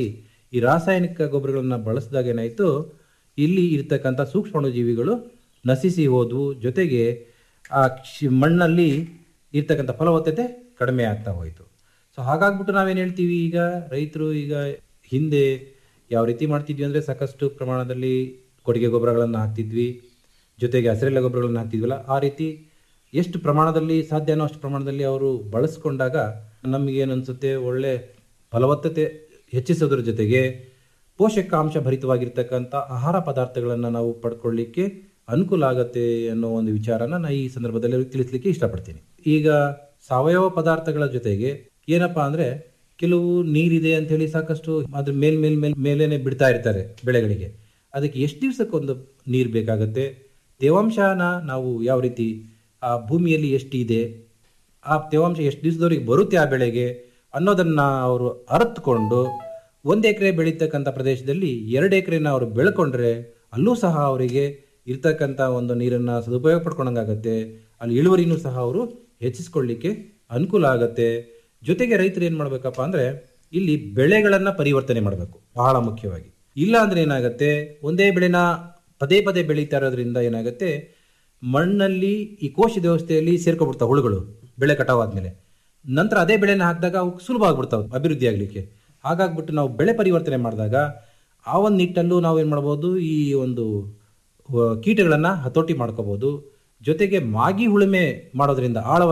ಈ ರಾಸಾಯನಿಕ ಗೊಬ್ಬರಗಳನ್ನು ಬಳಸಿದಾಗ ಏನಾಯಿತು ಇಲ್ಲಿ ಇರ್ತಕ್ಕಂಥ ಸೂಕ್ಷ್ಮಾಣುಜೀವಿಗಳು ನಶಿಸಿ ಹೋದ್ವು ಜೊತೆಗೆ ಆ ಕ್ಷಿ- ಮಣ್ಣಲ್ಲಿ ಇರ್ತಕ್ಕಂಥ ಫಲವತ್ತತೆ ಕಡಿಮೆ ಆಗ್ತಾ ಹೋಯಿತು ಸೊ ಹಾಗಾಗ್ಬಿಟ್ಟು ನಾವೇನು ಹೇಳ್ತೀವಿ ಈಗ ರೈತರು ಈಗ ಹಿಂದೆ ಯಾವ ರೀತಿ ಮಾಡ್ತಿದ್ವಿ ಅಂದರೆ ಸಾಕಷ್ಟು ಪ್ರಮಾಣದಲ್ಲಿ ಕೊಟ್ಟಿಗೆ ಗೊಬ್ಬರಗಳನ್ನು ಹಾಕ್ತಿದ್ವಿ ಜೊತೆಗೆ ಹಸಿರೆಲೆ ಗೊಬ್ಬರಗಳನ್ನು ಹಾಕ್ತಿದ್ವಲ್ಲ ಆ ರೀತಿ ಎಷ್ಟು ಪ್ರಮಾಣದಲ್ಲಿ ಸಾಧ್ಯನೋ ಅಷ್ಟು ಪ್ರಮಾಣದಲ್ಲಿ ಅವರು ಬಳಸ್ಕೊಂಡಾಗ ನಮಗೇನು ಅನಿಸುತ್ತೆ ಒಳ್ಳೆ ಫಲವತ್ತತೆ ಹೆಚ್ಚಿಸೋದ್ರ ಜೊತೆಗೆ ಪೋಷಕಾಂಶ ಭರಿತವಾಗಿರ್ತಕ್ಕಂಥ ಆಹಾರ ಪದಾರ್ಥಗಳನ್ನು ನಾವು ಪಡ್ಕೊಳ್ಳಿಕ್ಕೆ ಅನುಕೂಲ ಆಗತ್ತೆ ಅನ್ನೋ ಒಂದು ವಿಚಾರನ ನಾನು ಈ ಸಂದರ್ಭದಲ್ಲಿ ಅವ್ರಿಗೆ ತಿಳಿಸ್ಲಿಕ್ಕೆ ಇಷ್ಟಪಡ್ತೀನಿ ಈಗ ಸಾವಯವ ಪದಾರ್ಥಗಳ ಜೊತೆಗೆ ಏನಪ್ಪಾ ಅಂದ್ರೆ ಕೆಲವು ನೀರಿದೆ ಅಂತ ಹೇಳಿ ಸಾಕಷ್ಟು ಅದ್ರ ಮೇಲ್ ಮೇಲ್ ಮೇಲ್ ಮೇಲೇನೆ ಬಿಡ್ತಾ ಇರ್ತಾರೆ ಬೆಳೆಗಳಿಗೆ ಅದಕ್ಕೆ ಎಷ್ಟು ದಿವಸಕ್ಕೊಂದು ನೀರು ಬೇಕಾಗತ್ತೆ ತೇವಾಂಶನ ನಾವು ಯಾವ ರೀತಿ ಆ ಭೂಮಿಯಲ್ಲಿ ಎಷ್ಟಿದೆ ಆ ತೇವಾಂಶ ಎಷ್ಟು ದಿವಸದವರೆಗೆ ಬರುತ್ತೆ ಆ ಬೆಳೆಗೆ ಅನ್ನೋದನ್ನ ಅವರು ಅರ್ಥಕೊಂಡು ಒಂದು ಎಕರೆ ಬೆಳೀತಕ್ಕಂಥ ಪ್ರದೇಶದಲ್ಲಿ ಎರಡು ಎಕರೆನ ಅವರು ಬೆಳ್ಕೊಂಡ್ರೆ ಅಲ್ಲೂ ಸಹ ಅವರಿಗೆ ಇರ್ತಕ್ಕಂಥ ಒಂದು ನೀರನ್ನು ಸದುಪಯೋಗ ಪಡ್ಕೊಂಡಂಗಾಗತ್ತೆ ಅಲ್ಲಿ ಇಳುವರಿನೂ ಸಹ ಅವರು ಹೆಚ್ಚಿಸ್ಕೊಳ್ಳಿಕ್ಕೆ ಅನುಕೂಲ ಆಗತ್ತೆ ಜೊತೆಗೆ ರೈತರು ಏನು ಮಾಡಬೇಕಪ್ಪ ಅಂದರೆ ಇಲ್ಲಿ ಬೆಳೆಗಳನ್ನು ಪರಿವರ್ತನೆ ಮಾಡಬೇಕು ಬಹಳ ಮುಖ್ಯವಾಗಿ ಇಲ್ಲ ಅಂದ್ರೆ ಏನಾಗುತ್ತೆ ಒಂದೇ ಬೆಳೆನ ಪದೇ ಪದೇ ಬೆಳೀತಾ ಇರೋದ್ರಿಂದ ಏನಾಗುತ್ತೆ ಮಣ್ಣಲ್ಲಿ ಈ ಕೋಶದ ವ್ಯವಸ್ಥೆಯಲ್ಲಿ ಸೇರ್ಕೊಬಿಡ್ತಾವೆ ಹುಳುಗಳು ಬೆಳೆ ಕಟಾವಾದ್ಮೇಲೆ ನಂತರ ಅದೇ ಬೆಳೆನ ಹಾಕಿದಾಗ ಅವು ಸುಲಭ ಆಗ್ಬಿಡ್ತಾವೆ ಅಭಿವೃದ್ಧಿ ಆಗಲಿಕ್ಕೆ ಹಾಗಾಗ್ಬಿಟ್ಟು ನಾವು ಬೆಳೆ ಪರಿವರ್ತನೆ ಮಾಡಿದಾಗ ಆ ಒಂದು ನಿಟ್ಟಲ್ಲೂ ನಾವು ಏನು ಮಾಡ್ಬೋದು ಈ ಒಂದು ಅಹ್, ಕೀಟಗಳನ್ನ ಹತೋಟಿ ಮಾಡ್ಕೋಬಹುದು ಜೊತೆಗೆ ಮಾಗಿ ಉಳುಮೆ ಮಾಡೋದ್ರಿಂದ ಆಳವಾಗಿ